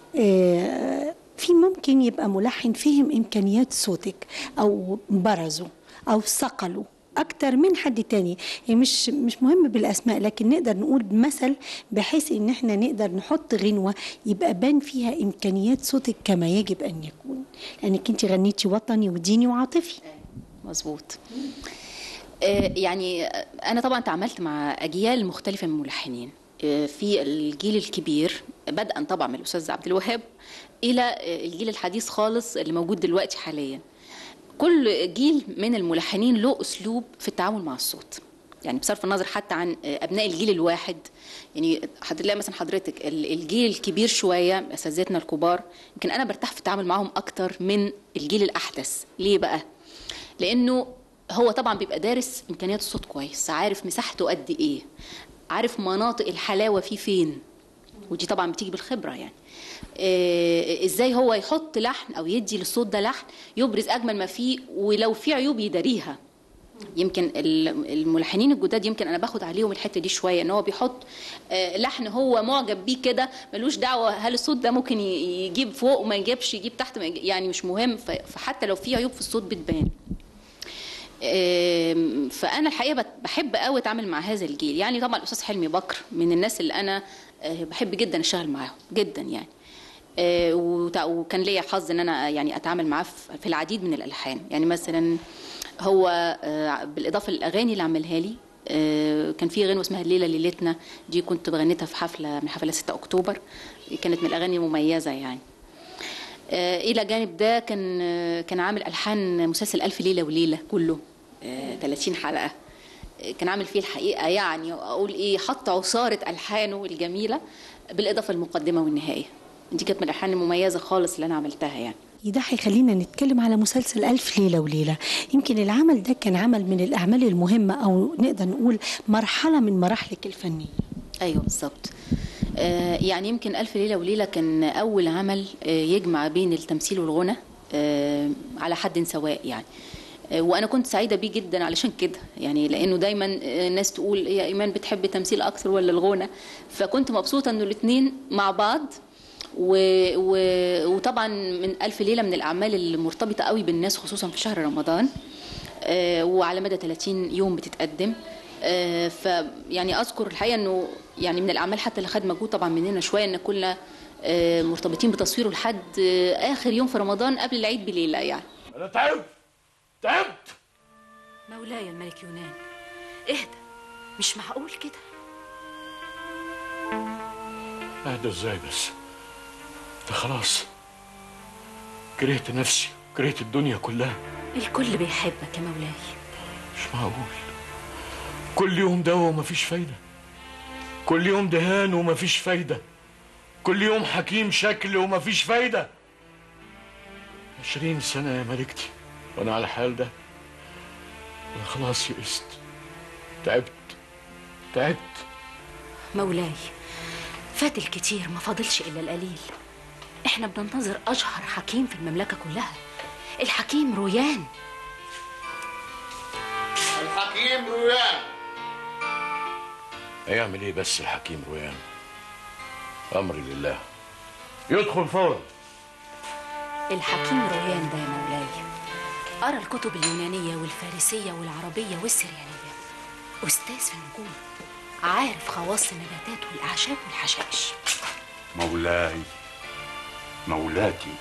Speaker 1: آه، في ممكن يبقى ملحن فهم امكانيات صوتك او برزه او صقله اكتر من حد تاني يعني مش مش مهم بالاسماء لكن نقدر نقول مثل بحيث ان احنا نقدر نحط غنوه يبقى بان فيها امكانيات صوتك كما يجب ان يكون لانك انت غنيتي وطني وديني وعاطفي
Speaker 3: مظبوط آه، يعني انا طبعا تعاملت مع اجيال مختلفه من الملحنين آه، في الجيل الكبير بدءا طبعا من الاستاذ عبد الوهاب الى آه، الجيل الحديث خالص اللي موجود دلوقتي حاليا كل جيل من الملحنين له اسلوب في التعامل مع الصوت يعني بصرف النظر حتى عن آه، ابناء الجيل الواحد يعني هتلاقي مثلا حضرتك ال- الجيل الكبير شويه اساتذتنا الكبار يمكن انا برتاح في التعامل معاهم اكتر من الجيل الاحدث ليه بقى لانه هو طبعا بيبقى دارس امكانيات الصوت كويس عارف مساحته قد ايه عارف مناطق الحلاوه فيه فين ودي طبعا بتيجي بالخبره يعني إيه ازاي هو يحط لحن او يدي للصوت ده لحن يبرز اجمل ما فيه ولو في عيوب يداريها يمكن ال- الملحنين الجداد يمكن انا باخد عليهم الحته دي شويه ان هو بيحط آه، لحن هو معجب بيه كده ملوش دعوه هل الصوت ده ممكن ي- يجيب فوق وما يجيبش يجيب تحت ما يجيب يعني مش مهم ف- فحتى لو في عيوب في الصوت بتبان آم، فانا الحقيقه بت- بحب قوي اتعامل مع هذا الجيل يعني طبعا الاستاذ حلمي بكر من الناس اللي انا آه، بحب جدا اشتغل معاهم جدا يعني آه، وتع- وكان ليا حظ ان انا يعني اتعامل معاه في في العديد من الالحان يعني مثلا هو آه، بالاضافه للاغاني اللي عملها لي آه، كان في غنوه اسمها الليله ليلتنا دي كنت بغنيتها في حفله من حفلات 6 اكتوبر كانت من الاغاني المميزه يعني آه، الى جانب ده كان آه، كان عامل الحان مسلسل الف ليله وليله كله آه، 30 حلقه آه، كان عامل فيه الحقيقه يعني اقول ايه حط عصاره الحانه الجميله بالاضافه للمقدمه والنهايه دي كانت من الالحان المميزه خالص اللي انا عملتها يعني
Speaker 1: ده هيخلينا نتكلم على مسلسل ألف ليلة وليلة يمكن العمل ده كان عمل من الأعمال المهمة أو نقدر نقول مرحلة من مراحلك الفنية
Speaker 3: ايوه بالظبط آه، يعني يمكن ألف ليلة وليلة كان أول عمل آه، يجمع بين التمثيل والغنى آه، على حد سواء يعني آه، وأنا كنت سعيدة بيه جدا علشان كده يعني لأنه دايما آه، الناس تقول يا إيمان بتحب التمثيل أكثر ولا الغنى فكنت مبسوطة إنه الاتنين مع بعض و... و... وطبعا من ألف ليلة من الأعمال المرتبطة قوي بالناس خصوصا في شهر رمضان آه، وعلى مدى 30 يوم بتتقدم آه، ف يعني اذكر الحقيقه انه يعني من الاعمال حتى اللي خد مجهود طبعا مننا شويه ان كنا آه، مرتبطين بتصويره لحد آه، اخر يوم في رمضان قبل العيد بليله يعني
Speaker 13: انا تعبت تعبت
Speaker 10: مولاي الملك يونان اهدى مش معقول كده
Speaker 13: اهدى ازاي بس ده خلاص كرهت نفسي كرهت الدنيا كلها
Speaker 10: الكل بيحبك يا مولاي
Speaker 13: مش معقول كل يوم دواء ومفيش فايدة كل يوم دهان ومفيش فايدة كل يوم حكيم شكل ومفيش فايدة عشرين سنة يا ملكتي وأنا على الحال ده أنا خلاص يئست تعبت تعبت
Speaker 10: مولاي فات الكتير ما فاضلش الا القليل احنا بننتظر اشهر حكيم في المملكه كلها الحكيم رويان
Speaker 2: الحكيم رويان
Speaker 13: هيعمل ايه بس الحكيم رويان أمري لله يدخل فورا
Speaker 10: الحكيم رويان ده يا مولاي قرا الكتب اليونانيه والفارسيه والعربيه والسريانيه استاذ في النجوم عارف خواص النباتات والاعشاب والحشائش
Speaker 13: مولاي مولاتي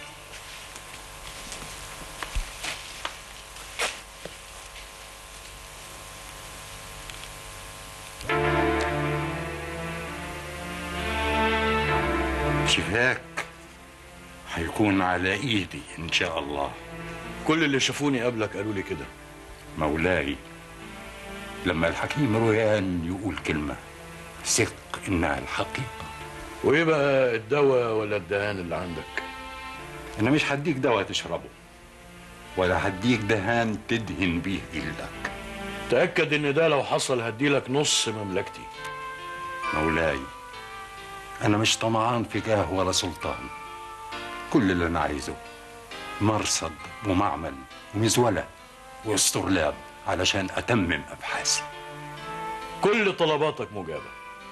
Speaker 14: شفاك هيكون على ايدي ان شاء الله
Speaker 13: كل اللي شافوني قبلك قالوا لي كده
Speaker 14: مولاي لما الحكيم رويان يقول كلمة ثق انها الحقيقة
Speaker 13: وايه بقى الدواء ولا الدهان اللي عندك
Speaker 14: انا مش هديك دواء تشربه ولا هديك دهان تدهن بيه جلدك
Speaker 13: تأكد ان ده لو حصل هديلك نص مملكتي
Speaker 14: مولاي انا مش طمعان في جاه ولا سلطان كل اللي انا عايزه مرصد ومعمل ومزولة واسترلاب علشان اتمم ابحاثي
Speaker 13: كل طلباتك مجابة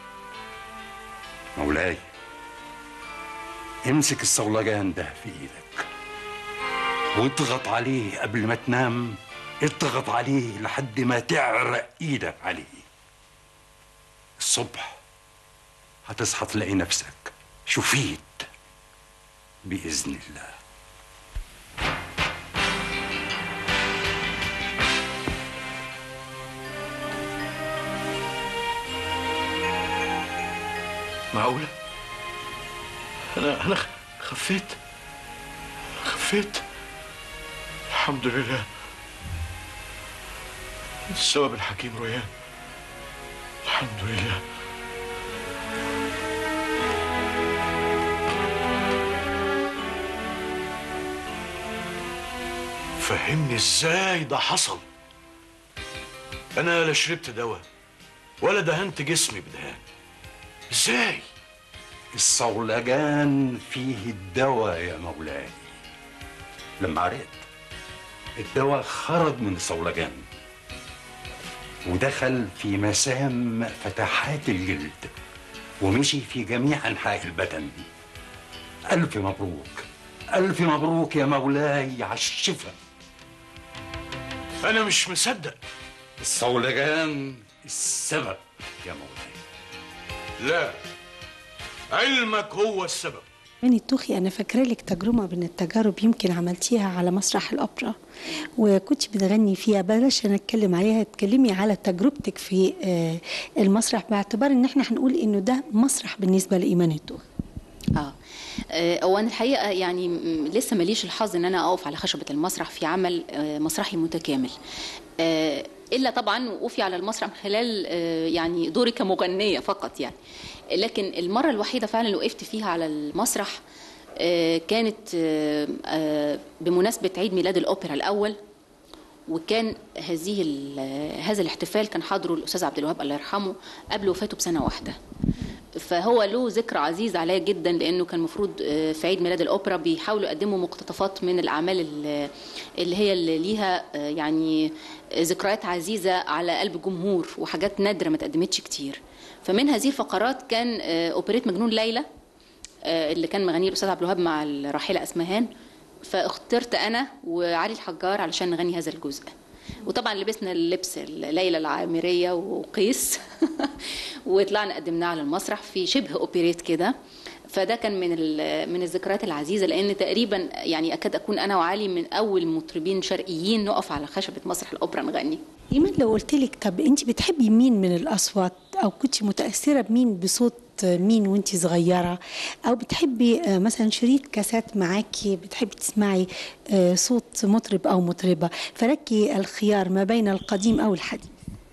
Speaker 14: مولاي امسك الصولجان ده في ايدك واضغط عليه قبل ما تنام اضغط عليه لحد ما تعرق ايدك عليه الصبح هتصحى تلاقي نفسك شفيت بإذن الله
Speaker 13: معقولة انا انا خفيت خفيت الحمد لله السبب الحكيم رويان الحمد لله فهمني ازاي ده حصل انا لا شربت دواء ولا دهنت جسمي بدهان ازاي
Speaker 14: الصولجان فيه الدواء يا مولاي لما عرقت الدواء خرج من الصولجان ودخل في مسام فتحات الجلد ومشي في جميع أنحاء البدن ألف مبروك ألف مبروك يا مولاي على الشفا
Speaker 13: أنا مش مصدق
Speaker 14: الصولجان السبب يا مولاي
Speaker 13: لا علمك هو السبب
Speaker 1: يعني توخي أنا فاكرة لك تجربة من التجارب يمكن عملتيها على مسرح الأوبرا وكنت بتغني فيها بلاش نتكلم عليها تكلمي على تجربتك في آه، المسرح باعتبار إن احنا هنقول إنه ده مسرح بالنسبة لإيمان التوخي
Speaker 3: اه آه، هو انا الحقيقه يعني م- لسه ماليش الحظ ان انا اقف على خشبه المسرح في عمل آه، مسرحي متكامل آه، الا طبعا وقوفي على المسرح من خلال آه، يعني دوري كمغنيه فقط يعني لكن المره الوحيده فعلا اللي وقفت فيها على المسرح آه، كانت آه، آه، بمناسبه عيد ميلاد الاوبرا الاول وكان هذه ال- هذا الاحتفال كان حاضره الاستاذ عبد الوهاب الله يرحمه قبل وفاته بسنه واحده فهو له ذكرى عزيز عليا جدا لانه كان المفروض آه، في عيد ميلاد الاوبرا بيحاولوا يقدموا مقتطفات من الاعمال ال- اللي هي اللي ليها آه، يعني ذكريات عزيزه على قلب الجمهور وحاجات نادره ما تقدمتش كتير فمن هذه الفقرات كان آه، اوبريت مجنون ليلى آه، اللي كان مغنيه الاستاذ عبد الوهاب مع الراحله اسمهان فاخترت انا وعلي الحجار علشان نغني هذا الجزء وطبعا لبسنا اللبس الليله العامريه وقيس وطلعنا قدمناه على المسرح في شبه اوبريت كده فده كان من ال- من الذكريات العزيزه لان تقريبا يعني اكاد اكون انا وعلي من اول مطربين شرقيين نقف على خشبه مسرح الاوبرا نغني
Speaker 1: إيمان لو قلت لك طب أنت بتحبي مين من الأصوات أو كنت متأثرة بمين بصوت مين وانت صغيرة أو بتحبي آه، مثلا شريط كاسات معاكي بتحبي تسمعي آه، صوت مطرب أو مطربة فلك الخيار ما بين القديم أو الحديث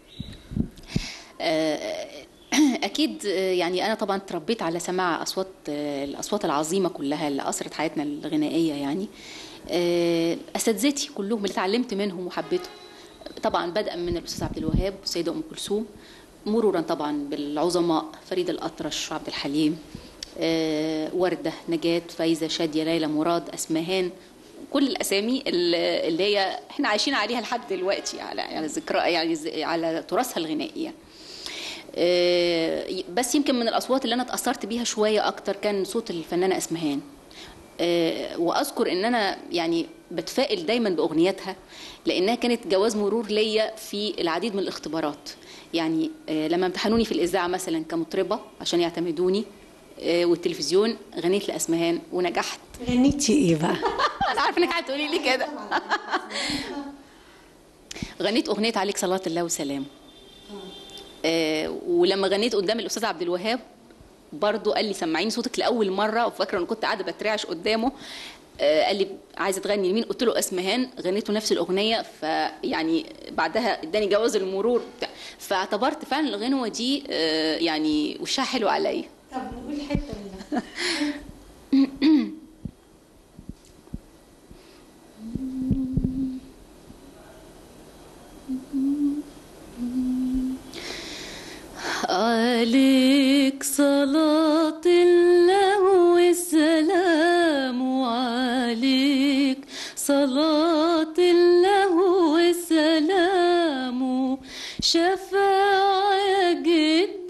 Speaker 3: آه، اكيد آه، يعني انا طبعا تربيت على سماع اصوات آه، الاصوات العظيمه كلها اللي اثرت حياتنا الغنائيه يعني آه، اساتذتي كلهم اللي اتعلمت منهم وحبيتهم طبعا بدءا من الاستاذ عبد الوهاب والسيده ام كلثوم مرورا طبعا بالعظماء فريد الاطرش وعبد الحليم آه، ورده نجاه فايزه شاديه ليلى مراد اسمهان كل الاسامي اللي اللي هي احنا عايشين عليها لحد دلوقتي على على ذكرى يعني ز- على تراثها الغنائي يعني. آه، بس يمكن من الاصوات اللي انا اتاثرت بيها شويه اكتر كان صوت الفنانه اسمهان آه، واذكر ان انا يعني بتفائل دايما باغنياتها لانها كانت جواز مرور ليا في العديد من الاختبارات يعني آه، لما امتحنوني في الاذاعه مثلا كمطربه عشان يعتمدوني آه، والتلفزيون غنيت لاسمهان ونجحت
Speaker 1: غنيتي إيه بقى؟
Speaker 3: انا عارفه انك هتقولي لي كده غنيت اغنيه عليك صلاه الله وسلام آه ولما غنيت قدام الاستاذ عبد الوهاب برضو قال لي سمعيني صوتك لاول مره وفاكره ان كنت قاعده بترعش قدامه آه قال لي عايزه تغني لمين قلت له اسمهان غنيت له نفس الاغنيه فيعني بعدها اداني جواز المرور بتاع فاعتبرت فعلا الغنوه دي آه يعني وشها حلو عليا
Speaker 1: طب نقول حتة منها
Speaker 3: عليك صلاة الله والسلام عليك صلاة الله والسلام شفاعة يا جد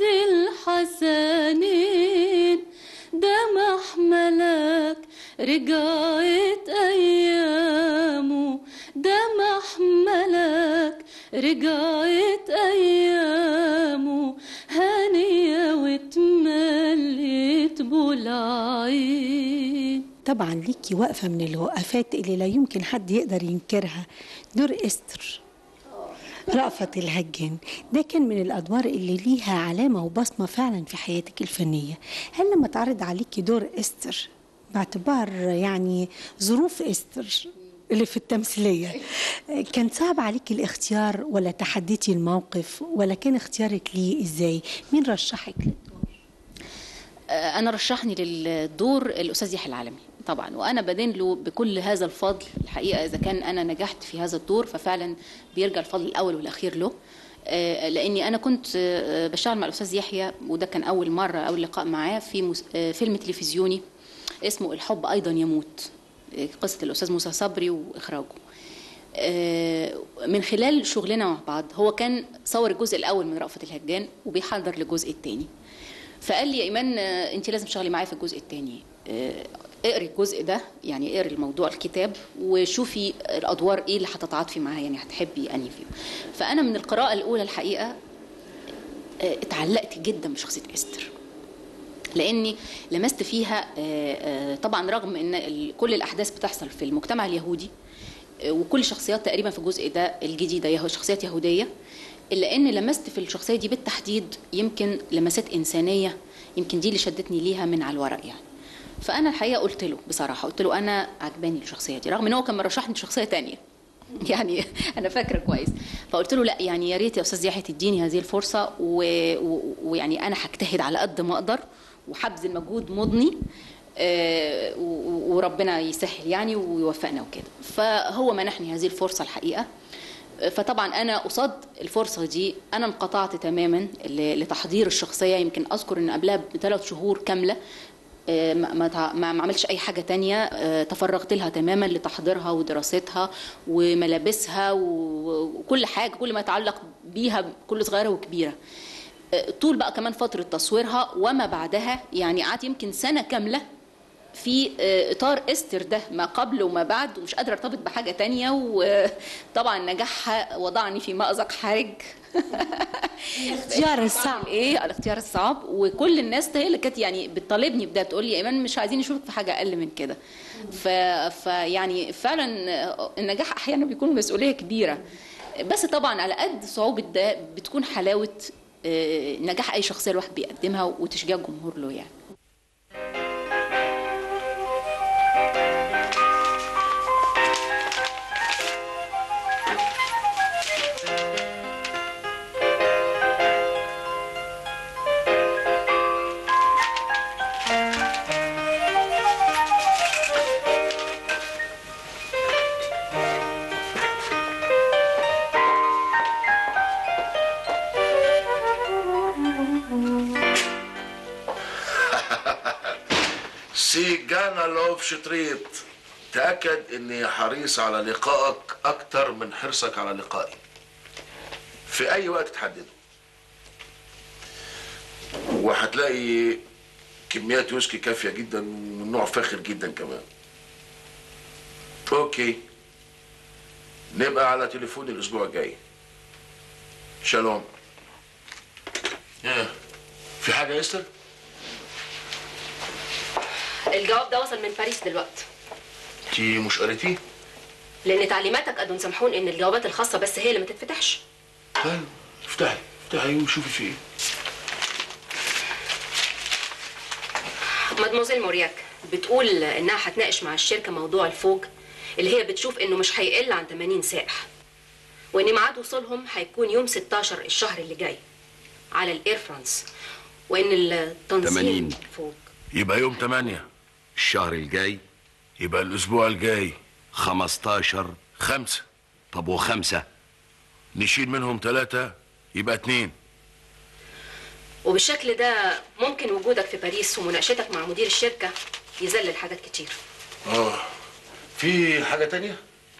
Speaker 3: الحسنين ده محملك رجعت أيامه ده محملك رجعت أيامه هانية واتملت بالعين
Speaker 1: طبعا ليكي وقفة من الوقفات اللي لا يمكن حد يقدر ينكرها دور استر رأفت الهجان ده كان من الأدوار اللي ليها علامة وبصمة فعلا في حياتك الفنية هل لما تعرض عليكي دور استر باعتبار يعني ظروف استر اللي في التمثيلية كان صعب عليكي الاختيار ولا تحديتي الموقف ولا كان اختيارك ليه ازاي مين رشحك للدور
Speaker 3: آه، انا رشحني للدور الاستاذ يحيى العالمي طبعا وانا بدين له بكل هذا الفضل الحقيقه اذا كان انا نجحت في هذا الدور ففعلا بيرجع الفضل الاول والاخير له آه، لاني انا كنت آه، بشتغل مع الاستاذ يحيى وده كان اول مره اول لقاء معاه في مس- آه، فيلم تلفزيوني اسمه الحب ايضا يموت آه، قصه الاستاذ موسى صبري واخراجه آه، من خلال شغلنا مع بعض هو كان صور الجزء الاول من رأفت الهجان وبيحضر للجزء الثاني فقال لي يا ايمان آه، انت لازم تشتغلي معايا في الجزء الثاني اقري الجزء ده يعني اقري الموضوع الكتاب وشوفي الادوار ايه اللي هتتعاطفي معاها يعني هتحبي انهي فيهم فانا من القراءه الاولى الحقيقه آه، اتعلقت جدا بشخصيه استر لاني لمست فيها آه، آه، طبعا رغم ان ال- كل الاحداث بتحصل في المجتمع اليهودي آه، وكل الشخصيات تقريبا في الجزء ده الجديده يهو شخصيات يهوديه الا ان لمست في الشخصيه دي بالتحديد يمكن لمسات انسانيه يمكن دي اللي شدتني ليها من على الورق يعني فانا الحقيقه قلت له بصراحه قلت له انا عجباني الشخصيه دي رغم ان هو كان مرشحني شخصيه تانية يعني انا فاكره كويس فقلت له لا يعني يا ريت يا استاذ يحيى تديني هذه الفرصه و- و- ويعني انا هجتهد على قد ما اقدر وهبذل مجهود مضني آه، و- وربنا يسهل يعني ويوفقنا وكده فهو منحني هذه الفرصه الحقيقه فطبعا انا قصاد الفرصه دي انا انقطعت تماما ل- لتحضير الشخصيه يمكن اذكر ان قبلها بثلاث شهور كامله آه، ما ما تع- ما ما عملتش اي حاجه تانية آه، تفرغت لها تماما لتحضيرها ودراستها وملابسها و- وكل حاجه كل ما يتعلق بيها كل صغيره وكبيره آه، طول بقى كمان فتره تصويرها وما بعدها يعني قعدت يمكن سنه كامله في آه، اطار استر ده ما قبل وما بعد ومش قادره ارتبط بحاجه تانية وطبعا نجاحها وضعني في مأزق حرج
Speaker 1: الاختيار الصعب
Speaker 3: ايه الاختيار الصعب وكل الناس هي اللي كانت يعني بتطالبني بده تقول لي يا ايمان مش عايزين نشوفك في حاجه اقل من كده ف... فيعني فعلا النجاح احيانا بيكون مسؤوليه كبيره بس طبعا على قد صعوبه ده بتكون حلاوه آه، نجاح اي شخصيه الواحد بيقدمها وتشجيع الجمهور له يعني
Speaker 2: سيجانا لوف شطريط تأكد اني حريص على لقائك اكتر من حرصك على لقائي في اي وقت تحدده وهتلاقي كميات ويسكي كافية جدا ومن نوع فاخر جدا كمان اوكي نبقى على تليفون الاسبوع الجاي شالوم إيه، في حاجة يا استر؟
Speaker 15: الجواب ده وصل من باريس دلوقتي
Speaker 2: انتي مش قريتيه؟
Speaker 15: لان تعليماتك قدوا سامحون ان الجوابات الخاصه بس هي اللي ما تتفتحش
Speaker 2: طيب افتحي افتحي وشوفي في ايه
Speaker 15: مادموزيل مورياك بتقول انها هتناقش مع الشركه موضوع الفوج اللي هي بتشوف انه مش هيقل عن 80 سائح وان ميعاد وصولهم هيكون يوم 16 الشهر اللي جاي على الاير فرانس وان التنظيم
Speaker 16: 80.
Speaker 15: فوق
Speaker 2: يبقى يوم 8
Speaker 16: الشهر الجاي
Speaker 2: يبقى الاسبوع الجاي
Speaker 16: 15
Speaker 2: خمسة
Speaker 16: طب وخمسة
Speaker 2: نشيل منهم ثلاثة يبقى اتنين
Speaker 15: وبالشكل ده ممكن وجودك في باريس ومناقشتك مع مدير الشركه يذلل حاجات كتير
Speaker 2: اه في حاجة تانية؟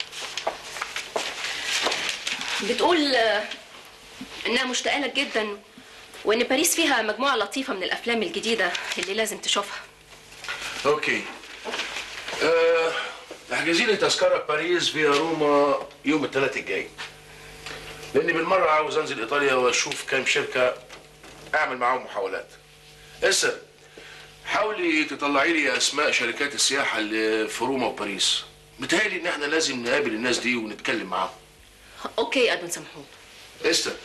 Speaker 15: بتقول آه، انها مشتاقه لك جدا وان باريس فيها مجموعه لطيفه من الافلام الجديده اللي لازم تشوفها
Speaker 2: اوكي آه، احجزي لي تذكرة باريس فيا روما يوم الثلاث الجاي لاني بالمرة عاوز انزل ايطاليا واشوف كام شركة اعمل معاهم محاولات اسر حاولي تطلعي لي اسماء شركات السياحة اللي في روما وباريس متهيألي ان احنا لازم نقابل الناس دي ونتكلم معاهم
Speaker 15: اوكي ادون سامحون
Speaker 2: استر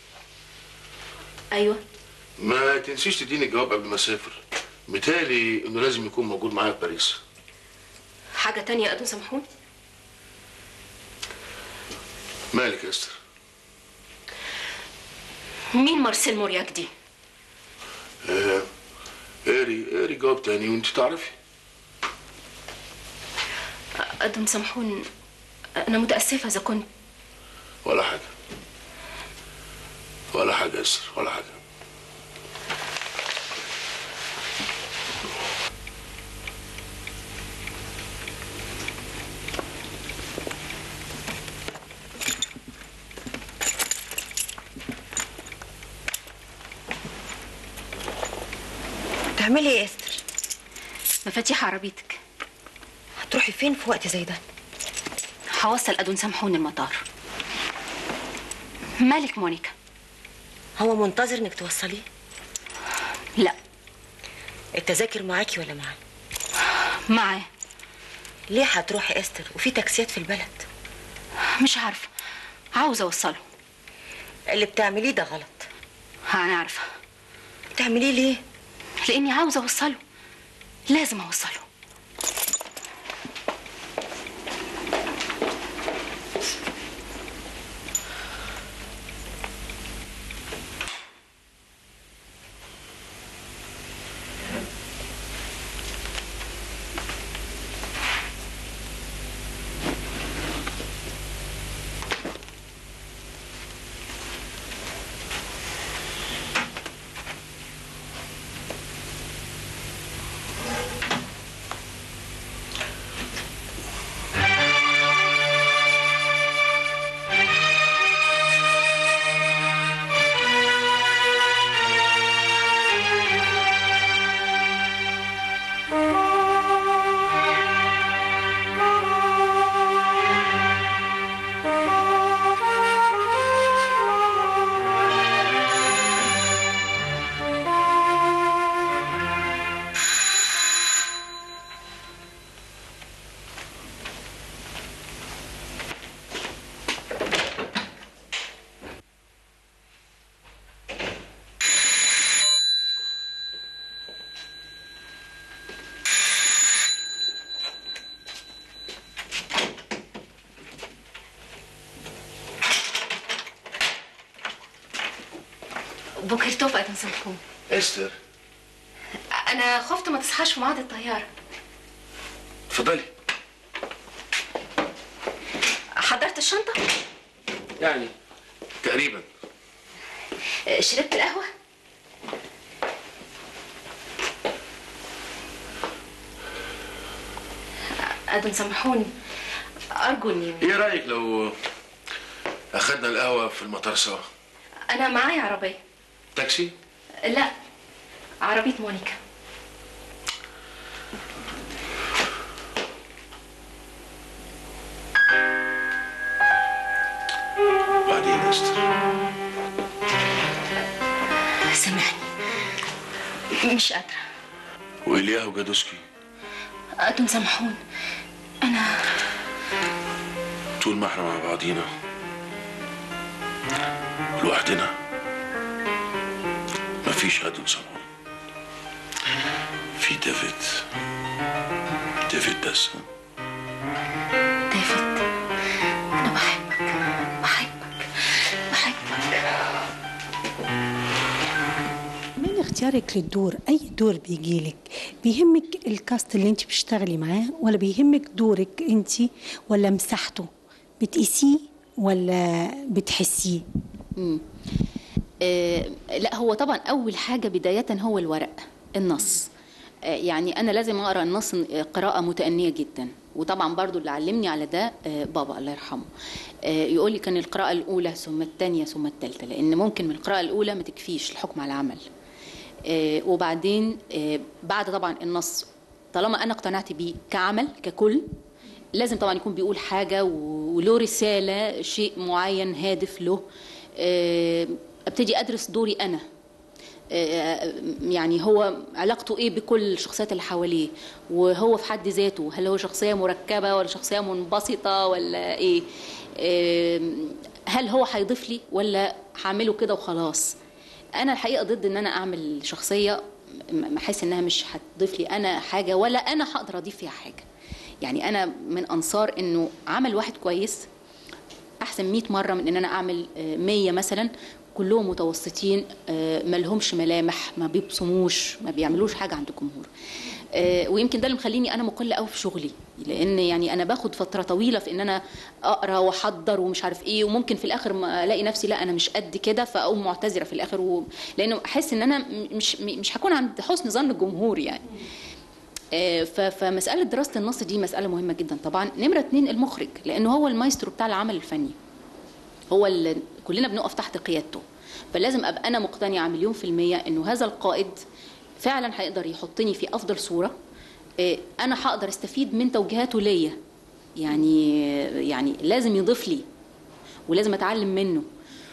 Speaker 15: ايوه
Speaker 2: ما تنسيش تديني الجواب قبل ما اسافر متهيألي انه لازم يكون موجود معايا في باريس
Speaker 15: حاجه تانية ادون سامحون
Speaker 2: مالك يا استر
Speaker 15: مين مارسيل مورياك دي
Speaker 2: آه، قاري قاري جواب تاني وانت تعرفي
Speaker 15: ادون سامحون انا متاسفه اذا كنت
Speaker 2: ولا حاجة ولا حاجة يا استر ولا حاجة
Speaker 15: تعملي ايه يا استر مفاتيح عربيتك هتروحي فين في وقت زي ده هوصل ادون سامحون المطار مالك مونيكا
Speaker 17: هو منتظر انك توصليه
Speaker 15: لا
Speaker 17: التذاكر معاكي ولا معايا
Speaker 3: معاه
Speaker 17: ليه هتروحي استر وفي تاكسيات في البلد
Speaker 3: مش عارفه عاوزه اوصله
Speaker 17: اللي بتعمليه ده غلط
Speaker 3: انا عارفه
Speaker 17: بتعمليه ليه
Speaker 3: لاني عاوزه اوصله لازم اوصله بكره توب ادم سمحون
Speaker 2: استر
Speaker 3: انا خفت ما تصحاش في ميعاد الطياره
Speaker 2: اتفضلي
Speaker 3: حضرت الشنطه
Speaker 2: يعني تقريبا
Speaker 3: شربت القهوه ادم سامحوني ارجو اني
Speaker 2: ايه رايك لو اخدنا القهوه في المطار سوا
Speaker 3: انا معايا عربيه
Speaker 2: تاكسي
Speaker 3: لا عربيه مونيكا
Speaker 2: بعدين يا استر
Speaker 3: سامحني مش قادره
Speaker 2: وإلياه وجادوسكي
Speaker 3: ادم سامحون انا
Speaker 2: طول ما احنا مع بعضينا لوحدنا مفيش أدون سمون في ديفيد ديفيد بس
Speaker 3: ديفيد انا بحبك بحبك بحبك
Speaker 1: من اختيارك للدور اي دور بيجيلك بيهمك الكاست اللي انت بتشتغلي معاه ولا بيهمك دورك انت ولا مساحته بتقيسيه ولا بتحسيه
Speaker 3: مم. آه لا هو طبعا اول حاجه بدايه هو الورق النص آه يعني انا لازم اقرا النص آه، قراءه متانيه جدا وطبعا برضو اللي علمني على ده آه بابا الله يرحمه آه يقول لي كان القراءه الاولى ثم الثانيه ثم الثالثه لان ممكن من القراءه الاولى ما تكفيش الحكم على العمل آه وبعدين آه بعد طبعا النص طالما انا اقتنعت بيه كعمل ككل لازم طبعا يكون بيقول حاجه و- وله رساله شيء معين هادف له آه، ابتدي ادرس دوري انا آه، يعني هو علاقته ايه بكل الشخصيات اللي حواليه وهو في حد ذاته هل هو شخصيه مركبه ولا شخصيه منبسطه ولا ايه آه، هل هو هيضيف لي ولا هعمله كده وخلاص انا الحقيقه ضد ان انا اعمل شخصيه م- احس انها مش هتضيف لي انا حاجه ولا انا هقدر اضيف فيها حاجه يعني انا من انصار انه عمل واحد كويس احسن 100 مره من ان انا اعمل آه، 100 مثلا كلهم متوسطين آه، ما لهمش ملامح ما بيبصموش ما بيعملوش حاجه عند الجمهور آه، ويمكن ده اللي مخليني انا مقله قوي في شغلي لان يعني انا باخد فتره طويله في ان انا اقرا واحضر ومش عارف ايه وممكن في الاخر ما الاقي نفسي لا انا مش قد كده فاقوم معتذره في الاخر و... لانه احس ان انا م- مش م- مش هكون عند حسن ظن الجمهور يعني آه، ف- فمسألة دراسة النص دي مسألة مهمة جدا طبعا نمرة اتنين المخرج لأنه هو المايسترو بتاع العمل الفني هو اللي كلنا بنقف تحت قيادته فلازم أبقى أنا مقتنعة مليون في المية إنه هذا القائد فعلا هيقدر يحطني في أفضل صورة آه، أنا هقدر أستفيد من توجيهاته ليا يعني يعني لازم يضيف لي ولازم أتعلم منه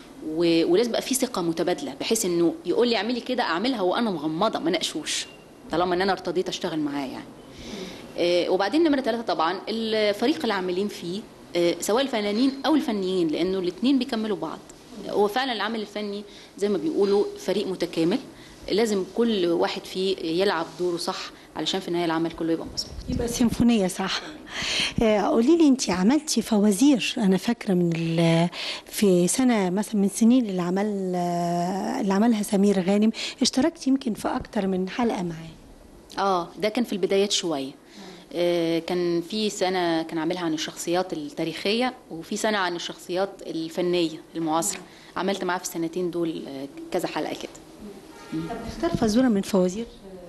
Speaker 3: و- ولازم يبقى في ثقة متبادلة بحيث إنه يقول لي اعملي كده أعملها وأنا مغمضة ما نقشوش طالما ان انا ارتضيت اشتغل معاه يعني آه، وبعدين نمره ثلاثه طبعا الفريق اللي عاملين فيه آه، سواء الفنانين او الفنيين لانه الاثنين بيكملوا بعض هو فعلا العمل الفني زي ما بيقولوا فريق متكامل لازم كل واحد فيه يلعب دوره صح علشان في النهايه العمل كله يبقى مظبوط
Speaker 1: يبقى سيمفونية صح آه، قولي لي انت عملتي فوازير انا فاكره من ال- في سنه مثلا من سنين اللي عمل آه، اللي عملها سمير غانم اشتركتي يمكن في اكتر من حلقه معاه
Speaker 3: اه ده كان في البدايات شويه آه، كان في سنة كان عاملها عن الشخصيات التاريخية وفي سنة عن الشخصيات الفنية المعاصرة عملت معاه في السنتين دول آه، كذا حلقة كده
Speaker 1: طب نختار فزوره من فوازير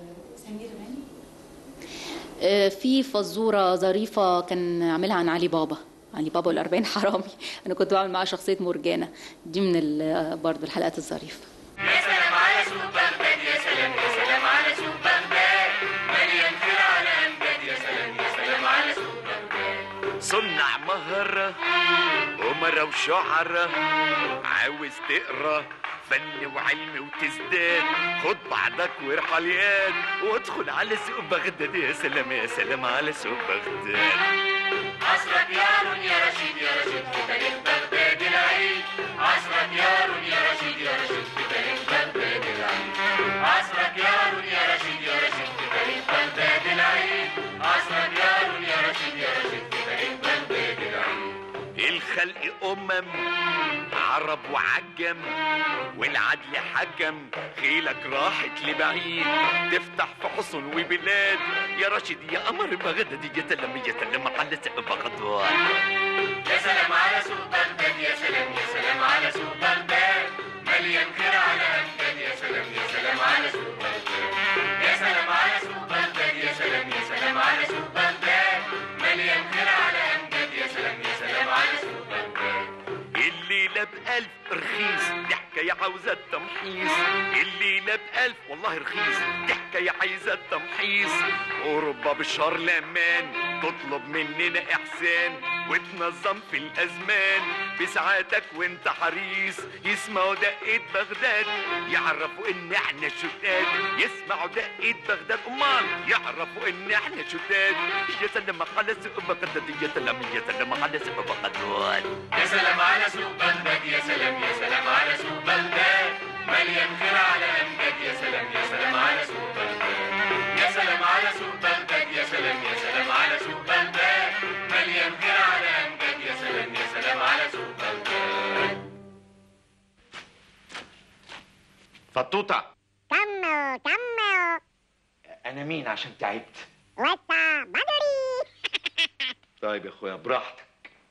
Speaker 3: آه، في فزورة ظريفة كان عاملها عن علي بابا علي بابا والأربعين حرامي أنا كنت بعمل معاه شخصية مرجانة دي من ال- برضو الحلقات الظريفة
Speaker 18: يا سلام على سوق بغداد يا سلام يا سلام على سوق بغداد مليان خير على امجاد يا سلام يا سلام على سوق بغداد
Speaker 19: صنع مهرة أمرة وشعرة عاوز تقرا فن وعلم وتزداد خد بعضك وارحل ياد وادخل على سوق بغداد يا سلام يا سلام على سوق بغداد
Speaker 18: عصرك يار يا رشيد يا رشيد في تاريخ بغداد العيد عصرك يار يا رشيد يا رشيد في تاريخ بغداد العيد عصرك يار يا رشيد يا رشيد في تاريخ بغداد العيد عصرك يار يا رشيد يا رشيد في تاريخ بغداد العيد
Speaker 19: الخلق أمم عرب وعجم والعدل حكم خيلك راحت لبعيد تفتح في حصن وبلاد يا راشد يا قمر بغداد يا سلام يا سلام على سقف بغداد
Speaker 18: يا سلام على سوق بغداد يا سلام يا سلام على سوق بغداد مليان خير على امجاد يا سلام يا سلام على سوق بغداد يا سلام على سوق بغداد يا سلام يا سلام على سوق بغداد مليان خير على امجاد يا سلام يا سلام على سوق بغداد
Speaker 19: الليلة بألف رخيص دي حكاية عاوزة تمحيص الليلة بألف والله رخيص دي حكاية عايزة تمحيص أوروبا بالشهر الأمان تطلب مننا إحسان وتنظم في الأزمان بساعاتك وانت حريص يسمعوا دقة بغداد يعرفوا إن احنا شتات يسمعوا دقة بغداد أمال يعرفوا إن احنا شتات يا سلام على سوق بغداد يا سلام يا سلام على سوق بغداد
Speaker 18: يا سلام على سوق بغداد يا سلام يا سلام على سوق بغداد مليان خير على امجاد يا سلام يا سلام على سوق بغداد يا سلام على سوق بغداد يا سلام يا سلام على سوق بغداد مليان خير على امجاد يا سلام يا سلام على سوق بغداد
Speaker 19: فطوطة
Speaker 5: كمل كمل
Speaker 19: أنا مين عشان تعبت
Speaker 5: وسع بدري
Speaker 19: طيب يا أخويا براحتك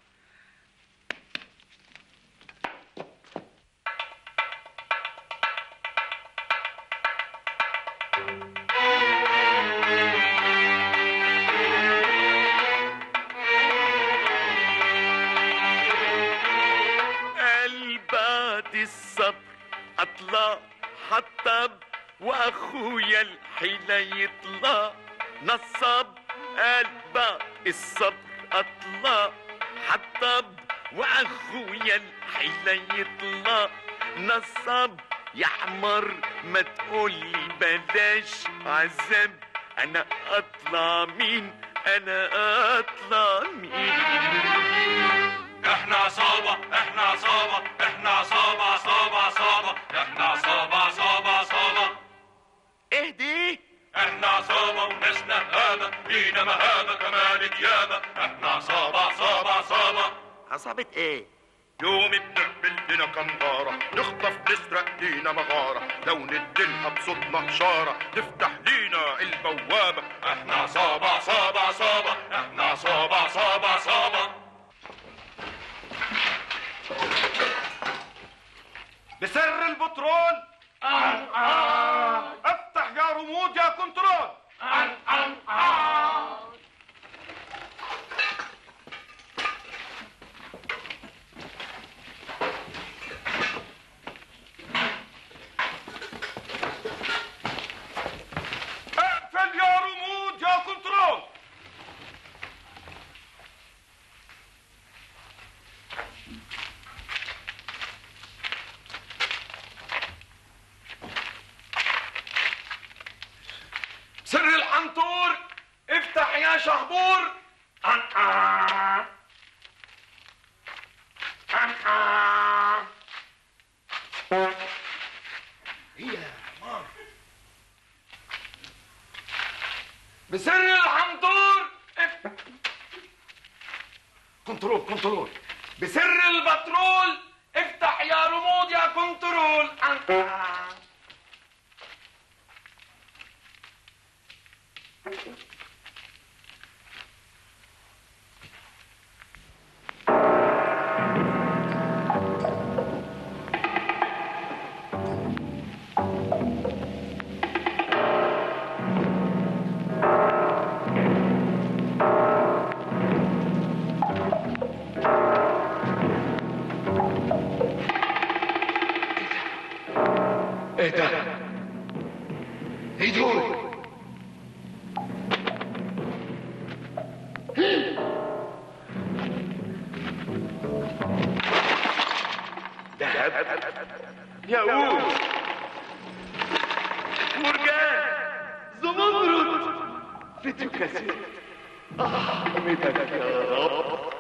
Speaker 19: قال بعد الصبر اطلع حطب واخويا الحيلة يطلع نصب قال بعد الصبر اطلع حطب واخويا الحيلة يطلع نصب يا حمر ما تقولي بلاش عذاب انا اطلع مين انا اطلع مين
Speaker 18: احنا عصابة احنا عصابة احنا عصابة عصابة عصابة احنا عصابة عصابة عصابة
Speaker 19: ايه دي
Speaker 18: احنا عصابة وناس نهابة لينا مهابة كمان ديابة احنا عصابة عصابة عصابة
Speaker 19: عصابة ايه
Speaker 20: يوم بنعمل لنا كنبارة نخطف نسرق لينا مغارة لو ندلها بصوتنا إشارة تفتح لينا البوابة
Speaker 18: احنا عصابة عصابة عصابة احنا عصابة عصابة عصابة
Speaker 20: بسر البترول افتح يا رمود يا كنترول اقفل يا رمود يا كنترول
Speaker 19: حنطور افتح يا شهبور آه. آه.
Speaker 2: هي مار
Speaker 19: بسر الحنطور اف- كنترول كنترول بسر البترول افتح يا رمود يا كنترول آه.
Speaker 2: ايه ده؟ ايه دول؟
Speaker 19: ذهب ياقوت مرجان زمرد فيديو كاسيت آه مدد يا رب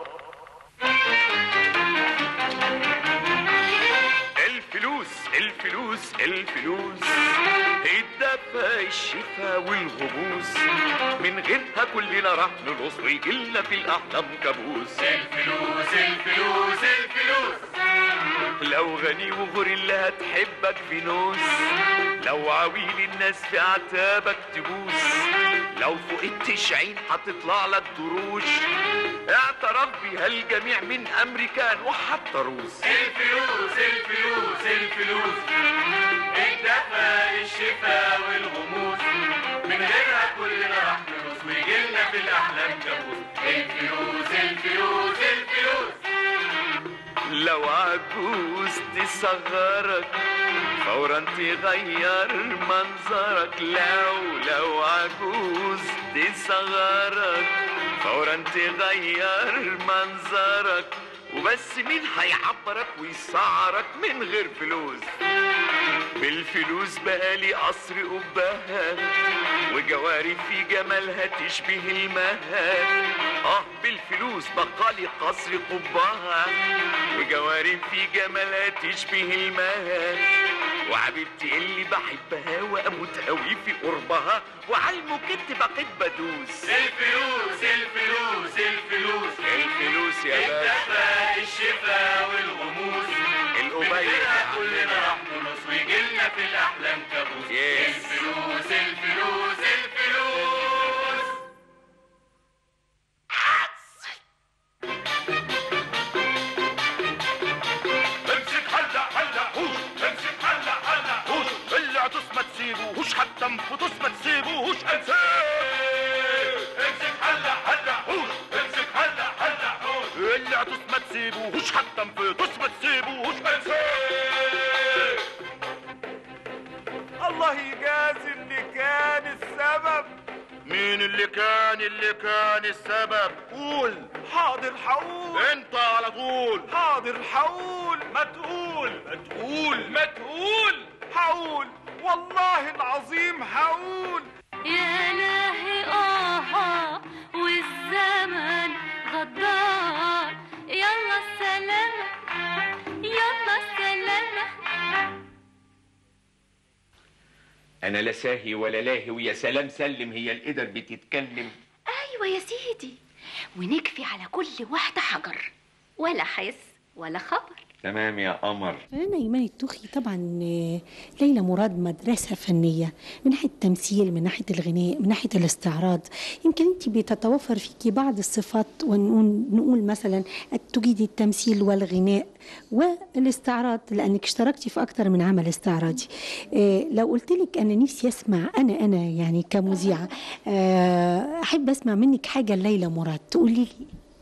Speaker 19: الفلوس الفلوس الفلوس الدفا الشفا والغموس من غيرها كلنا راح نلص ويجيلنا في الاحلام كابوس الفلوس الفلوس الفلوس لو غني وغوريلا هتحبك في نوس لو عويل الناس في عتابك تبوس لو فوق التشعين هتطلع لك دروش اعترف بيها الجميع من امريكان وحتى روس الفلوس الفلوس الفلوس الدفا الشفا والغموس من غيرها كلنا راح نروس ويجيلنا في الاحلام كابوس الفلوس الفلوس الفلوس لو عجوز تصغرك فورا تغير منظرك لو لو عجوز تصغرك فورا تغير منظرك وبس مين هيعبرك ويسعرك من غير فلوس بالفلوس بقالي قصر قبها وجواري في جمالها تشبه المها اه بالفلوس بقالي قصر قبها وجواري في جمالها تشبه المها وحبيبتي اللي بحبها واموت قوي في قربها وعلى الموكت بقيت بدوس الفلوس الفلوس الفلوس الفلوس يا باشا الدفا الشفا والغموس القبيل كلنا راح نلص ويجيلنا في الاحلام كابوس الفلوس الفلوس الفلوس
Speaker 20: امسك حلق حلق هوش امسك حلق حلق هوش اللي عطس ما تسيبوهوش حتى انفطس ما تسيبوهوش انساه امسك حلق حلق هوش امسك حلق حلق هوش اللي عطس ما تسيبوهوش حتى انفطس ما تسيبوهوش انساه
Speaker 19: الله يجازي اللي كان السبب
Speaker 20: مين اللي كان اللي كان السبب قول
Speaker 19: حاضر حقول
Speaker 20: انت على طول
Speaker 19: حاضر حقول ما تقول ما تقول ما تقول حقول والله العظيم حقول
Speaker 6: يا لهي آه والزمن غدار يلا السلامة يلا السلامة
Speaker 21: انا لا ساهي ولا لاهي ويا سلام سلم هي القدر بتتكلم
Speaker 22: ايوه يا سيدي ونكفي على كل واحده حجر ولا حس ولا خبر
Speaker 21: تمام يا قمر
Speaker 1: فنانة إيمان التوخي طبعا آه، ليلى مراد مدرسة فنية من ناحية التمثيل من ناحية الغناء من ناحية الاستعراض يمكن أنت بتتوفر فيكي بعض الصفات ونقول نقول مثلا تجيدي التمثيل والغناء والاستعراض لأنك اشتركتي في أكثر من عمل استعراضي آه، لو قلت لك أنا نفسي أسمع أنا أنا يعني كمذيعة آه، أحب أسمع منك حاجة ليلى مراد تقولي لي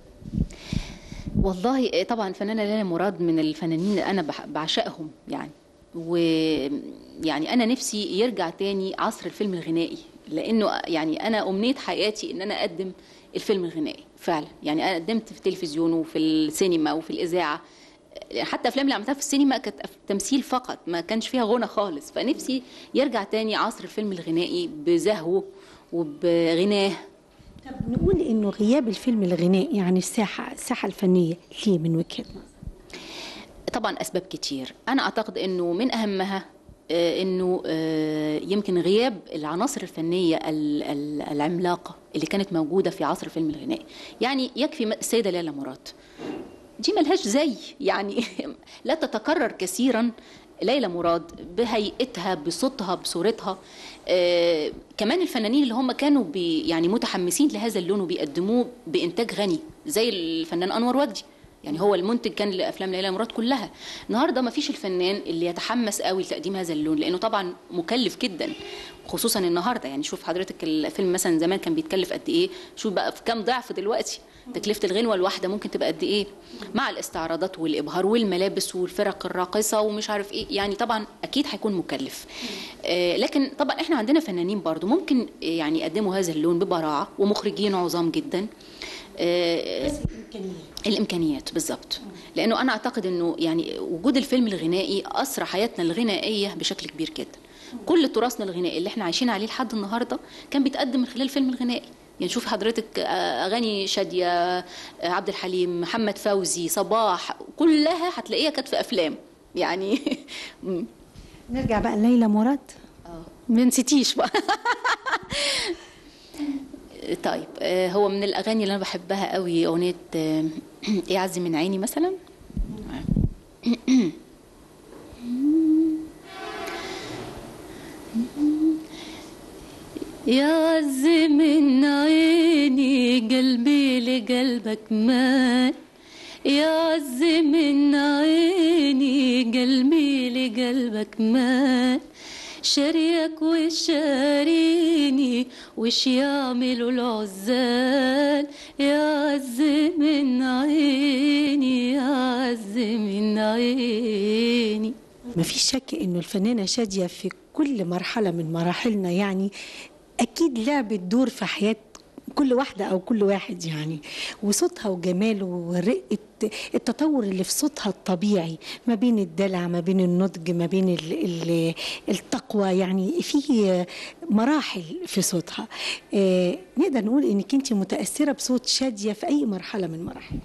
Speaker 3: والله طبعا الفنانه ليلى مراد من الفنانين اللي انا بح- بعشقهم يعني ويعني انا نفسي يرجع تاني عصر الفيلم الغنائي لانه يعني انا امنيه حياتي ان انا اقدم الفيلم الغنائي فعلا يعني انا قدمت في التلفزيون وفي السينما وفي الاذاعه حتى افلام اللي عملتها في السينما كانت أف- تمثيل فقط ما كانش فيها غنى خالص فنفسي يرجع تاني عصر الفيلم الغنائي بزهوه وبغناه
Speaker 1: نقول انه غياب الفيلم الغنائي يعني الساحه الساحه الفنيه ليه من وجهه نظر
Speaker 3: طبعا اسباب كتير انا اعتقد انه من اهمها آه، انه آه، يمكن غياب العناصر الفنيه ال- ال- العملاقه اللي كانت موجوده في عصر الفيلم الغنائي يعني يكفي م- السيده ليلى مراد دي ملهاش زي يعني لا تتكرر كثيرا ليلى مراد بهيئتها بصوتها بصورتها آه كمان الفنانين اللي هم كانوا بي يعني متحمسين لهذا اللون وبيقدموه بإنتاج غني زي الفنان أنور وجدي يعني هو المنتج كان لافلام ليلى مراد كلها النهارده ما فيش الفنان اللي يتحمس قوي لتقديم هذا اللون لانه طبعا مكلف جدا خصوصا النهارده يعني شوف حضرتك الفيلم مثلا زمان كان بيتكلف قد ايه شوف بقى في كام ضعف دلوقتي تكلفه الغنوه الواحده ممكن تبقى قد ايه مع الاستعراضات والابهار والملابس والفرق الراقصه ومش عارف ايه يعني طبعا اكيد هيكون مكلف آه لكن طبعا احنا عندنا فنانين برضو ممكن آه، يعني يقدموا هذا اللون ببراعه ومخرجين عظام جدا آه، الامكانيات بالظبط لانه انا اعتقد انه يعني وجود الفيلم الغنائي اسرى حياتنا الغنائيه بشكل كبير جدا كل تراثنا الغنائي اللي احنا عايشين عليه لحد النهارده كان بيتقدم من خلال الفيلم الغنائي يعني شوف حضرتك آه، اغاني شاديه آه، عبد الحليم محمد فوزي صباح كلها هتلاقيها كانت في افلام يعني مم.
Speaker 1: نرجع بقى ليلى مراد
Speaker 3: ما نسيتيش بقى طيب آه، هو من الاغاني اللي انا بحبها قوي اغنيه آه، ايه عز من عيني مثلا يا عز من عيني قلبي لقلبك مال يا عز من عيني قلبي لقلبك مال شاريك وشاريني وش يعملوا العزال يا عز من عيني يا عز من عيني
Speaker 1: ما فيش شك انه الفنانه شاديه في كل مرحله من مراحلنا يعني اكيد لعبت دور في حياه كل واحدة أو كل واحد يعني وصوتها وجماله ورقة التطور اللي في صوتها الطبيعي ما بين الدلع ما بين النضج ما بين ال ال التقوى يعني فيه مراحل في صوتها آه نقدر نقول انك انت متأثرة بصوت شادية في أي مرحلة من مراحلها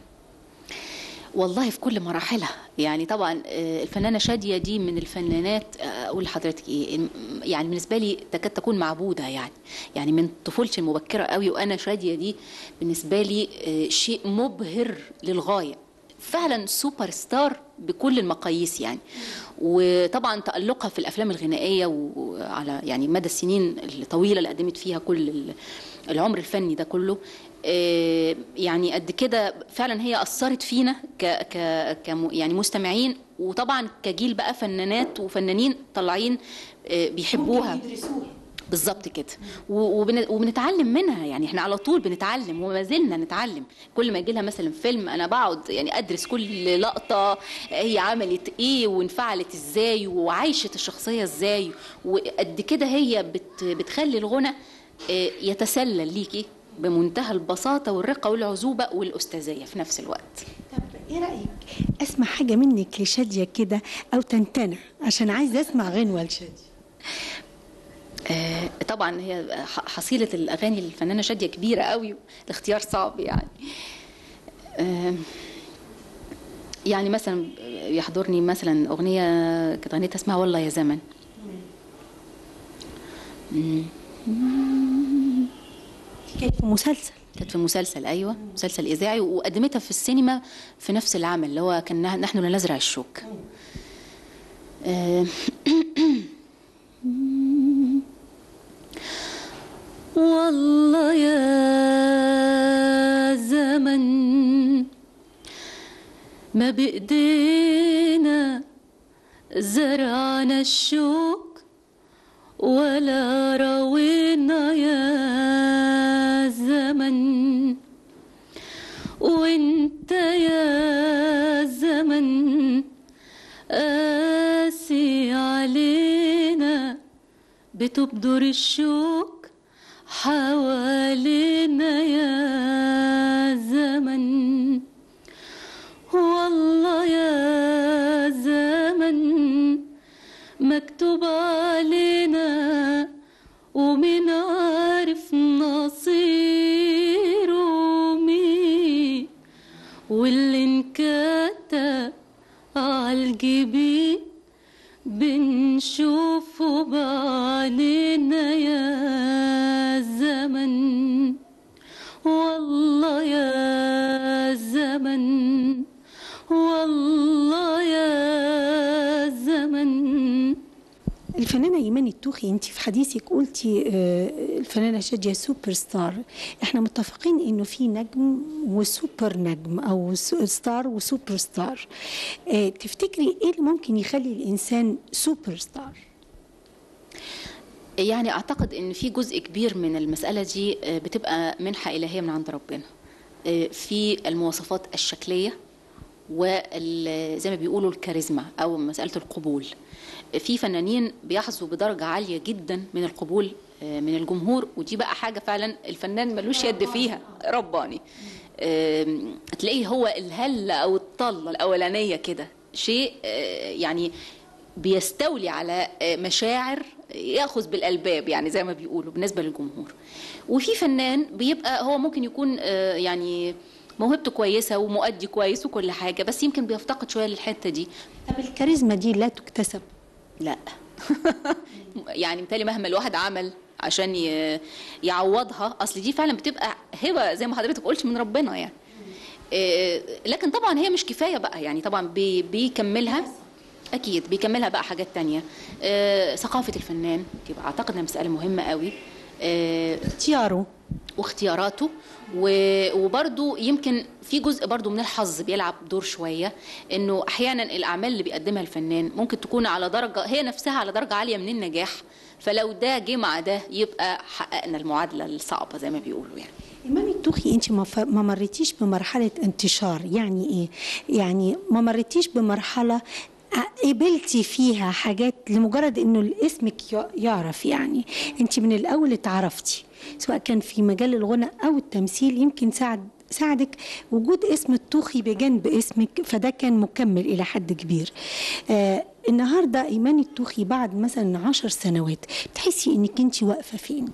Speaker 3: والله في كل مراحلها يعني طبعا آه، الفنانه شاديه دي من الفنانات آه، اقول لحضرتك ايه م- يعني بالنسبه لي تكاد تكون معبوده يعني يعني من طفولتي المبكره قوي وانا شاديه دي بالنسبه لي آه، شيء مبهر للغايه فعلا سوبر ستار بكل المقاييس يعني وطبعا تألقها في الافلام الغنائيه وعلى يعني مدى السنين الطويله اللي قدمت فيها كل ال- العمر الفني ده كله آه، يعني قد كده فعلا هي اثرت فينا ك ك كم يعني مستمعين وطبعا كجيل بقى فنانات وفنانين طالعين آه، بيحبوها بالظبط كده و- وبن- وبنتعلم منها يعني احنا على طول بنتعلم وما زلنا نتعلم كل ما يجي لها مثلا فيلم انا بقعد يعني ادرس كل لقطه هي عملت ايه وانفعلت ازاي وعايشت الشخصيه ازاي وقد كده هي بت بتخلي الغنى آه، يتسلل ليكي بمنتهى البساطه والرقه والعذوبه والاستاذيه في نفس الوقت
Speaker 1: ايه رأيك اسمع حاجة منك لشادية كده أو تنتنع عشان عايزة أسمع غنوة لشادية
Speaker 3: آه، طبعا هي ح- حصيله الاغاني للفنانه شاديه كبيره قوي الاختيار صعب يعني آه، يعني مثلا يحضرني مثلا اغنيه كانت اغنيتها اسمها والله يا زمن
Speaker 1: كانت في مسلسل
Speaker 3: كانت في مسلسل ايوه مسلسل اذاعي وقدمتها في السينما في نفس العمل اللي هو كان نه- نحن لا نزرع الشوك آه، والله يا زمن ما بإيدينا زرعنا الشوك ولا روينا يا زمن وانت يا زمن قاسي علينا بتبدر الشوك حوالينا يا زمن والله يا زمن مكتوب علينا ومن عارف مصيره مين واللي انكتب عالجبين بنشوفه بعينينا يا زمن والله يا زمن والله يا زمن
Speaker 1: الفنانة إيمان التوخي أنت في حديثك قلتي آه، الفنانة شادية سوبر ستار احنا متفقين إنه في نجم وسوبر نجم أو س- ستار وسوبر ستار آه، تفتكري إيه اللي ممكن يخلي الإنسان سوبر ستار؟
Speaker 3: يعني اعتقد ان في جزء كبير من المساله دي آه، بتبقى منحه الهيه من عند ربنا آه، في المواصفات الشكليه وزي ما بيقولوا الكاريزما او مساله القبول آه، في فنانين بيحظوا بدرجه عاليه جدا من القبول آه، من الجمهور ودي بقى حاجه فعلا الفنان ملوش يد فيها رباني آم، تلاقيه هو الهله او الطله الاولانيه كده شيء آه، يعني بيستولي على آه، مشاعر ياخذ بالالباب يعني زي ما بيقولوا بالنسبه للجمهور وفي فنان بيبقى هو ممكن يكون آه، يعني موهبته كويسه ومؤدي كويس وكل حاجه بس يمكن بيفتقد شويه للحته دي
Speaker 1: طب الكاريزما دي لا تكتسب
Speaker 3: لا يعني بالتالي مهما الواحد عمل عشان ي- يعوضها اصل دي فعلا بتبقى هبه زي ما حضرتك قلت من ربنا يعني إيه، لكن طبعا هي مش كفايه بقى يعني طبعا بي بيكملها اكيد بيكملها بقى حاجات تانية آه، ثقافه الفنان يبقى اعتقد انها مساله مهمه قوي
Speaker 1: اختياره
Speaker 3: واختياراته و- وبرضو يمكن في جزء برضو من الحظ بيلعب دور شوية انه احيانا الاعمال اللي بيقدمها الفنان ممكن تكون على درجة هي نفسها على درجة عالية من النجاح فلو ده جه مع ده يبقى حققنا المعادلة الصعبة زي ما بيقولوا يعني
Speaker 1: إيمان التوخي أنت ما ف- ما مريتيش بمرحلة انتشار يعني إيه؟ يعني ما مريتيش بمرحلة قبلتي فيها حاجات لمجرد انه اسمك ي- يعرف يعني انت من الاول اتعرفتي سواء كان في مجال الغنى او التمثيل يمكن ساعد ساعدك وجود اسم التوخي بجنب اسمك فده كان مكمل الى حد كبير آه النهارده ايمان التوخي بعد مثلا عشر سنوات بتحسي انك انت واقفه فين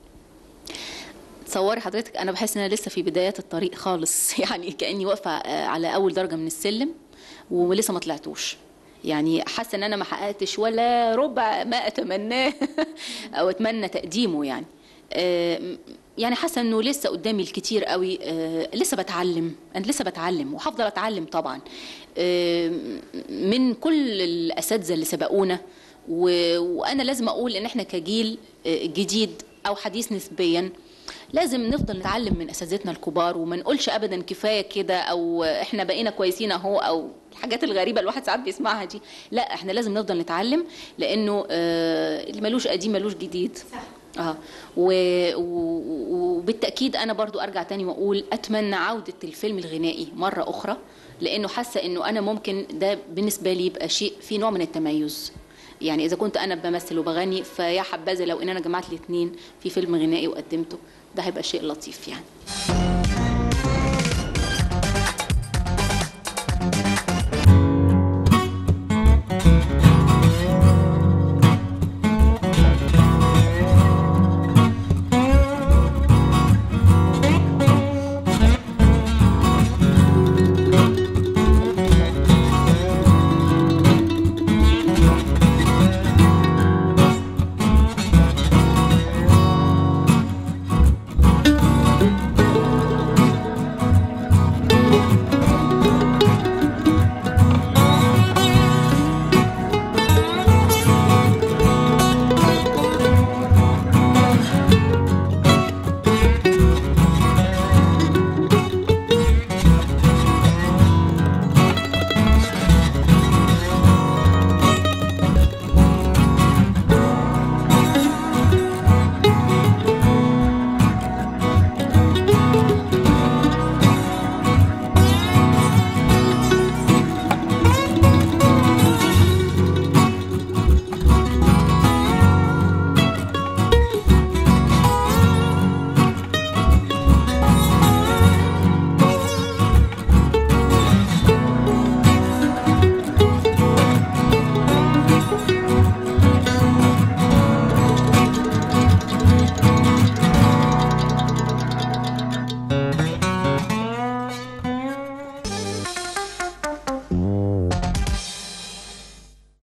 Speaker 3: تصوري حضرتك انا بحس ان انا لسه في بدايات الطريق خالص يعني كاني واقفه آه، على اول درجه من السلم ولسه ما طلعتوش يعني حاسه ان انا ما حققتش ولا ربع ما اتمناه او اتمنى تقديمه يعني آه، يعني حاسه انه لسه قدامي الكتير قوي آه، لسه بتعلم انا لسه بتعلم وهفضل اتعلم طبعا آه، من كل الاساتذه اللي سبقونا و- وانا لازم اقول ان احنا كجيل آه، جديد او حديث نسبيا لازم نفضل نتعلم من اساتذتنا الكبار وما نقولش ابدا كفايه كده او احنا بقينا كويسين اهو او الحاجات الغريبه الواحد ساعات بيسمعها دي لا احنا لازم نفضل نتعلم لانه آه، اللي ملوش قديم ملوش جديد اه و- و- وبالتاكيد انا برضو ارجع تاني واقول اتمنى عوده الفيلم الغنائي مره اخرى لانه حاسه انه انا ممكن ده بالنسبه لي يبقى شيء في نوع من التميز يعني اذا كنت انا بمثل وبغني فيا حبذا لو ان انا جمعت الاثنين في فيلم غنائي وقدمته ده هيبقى شيء لطيف يعني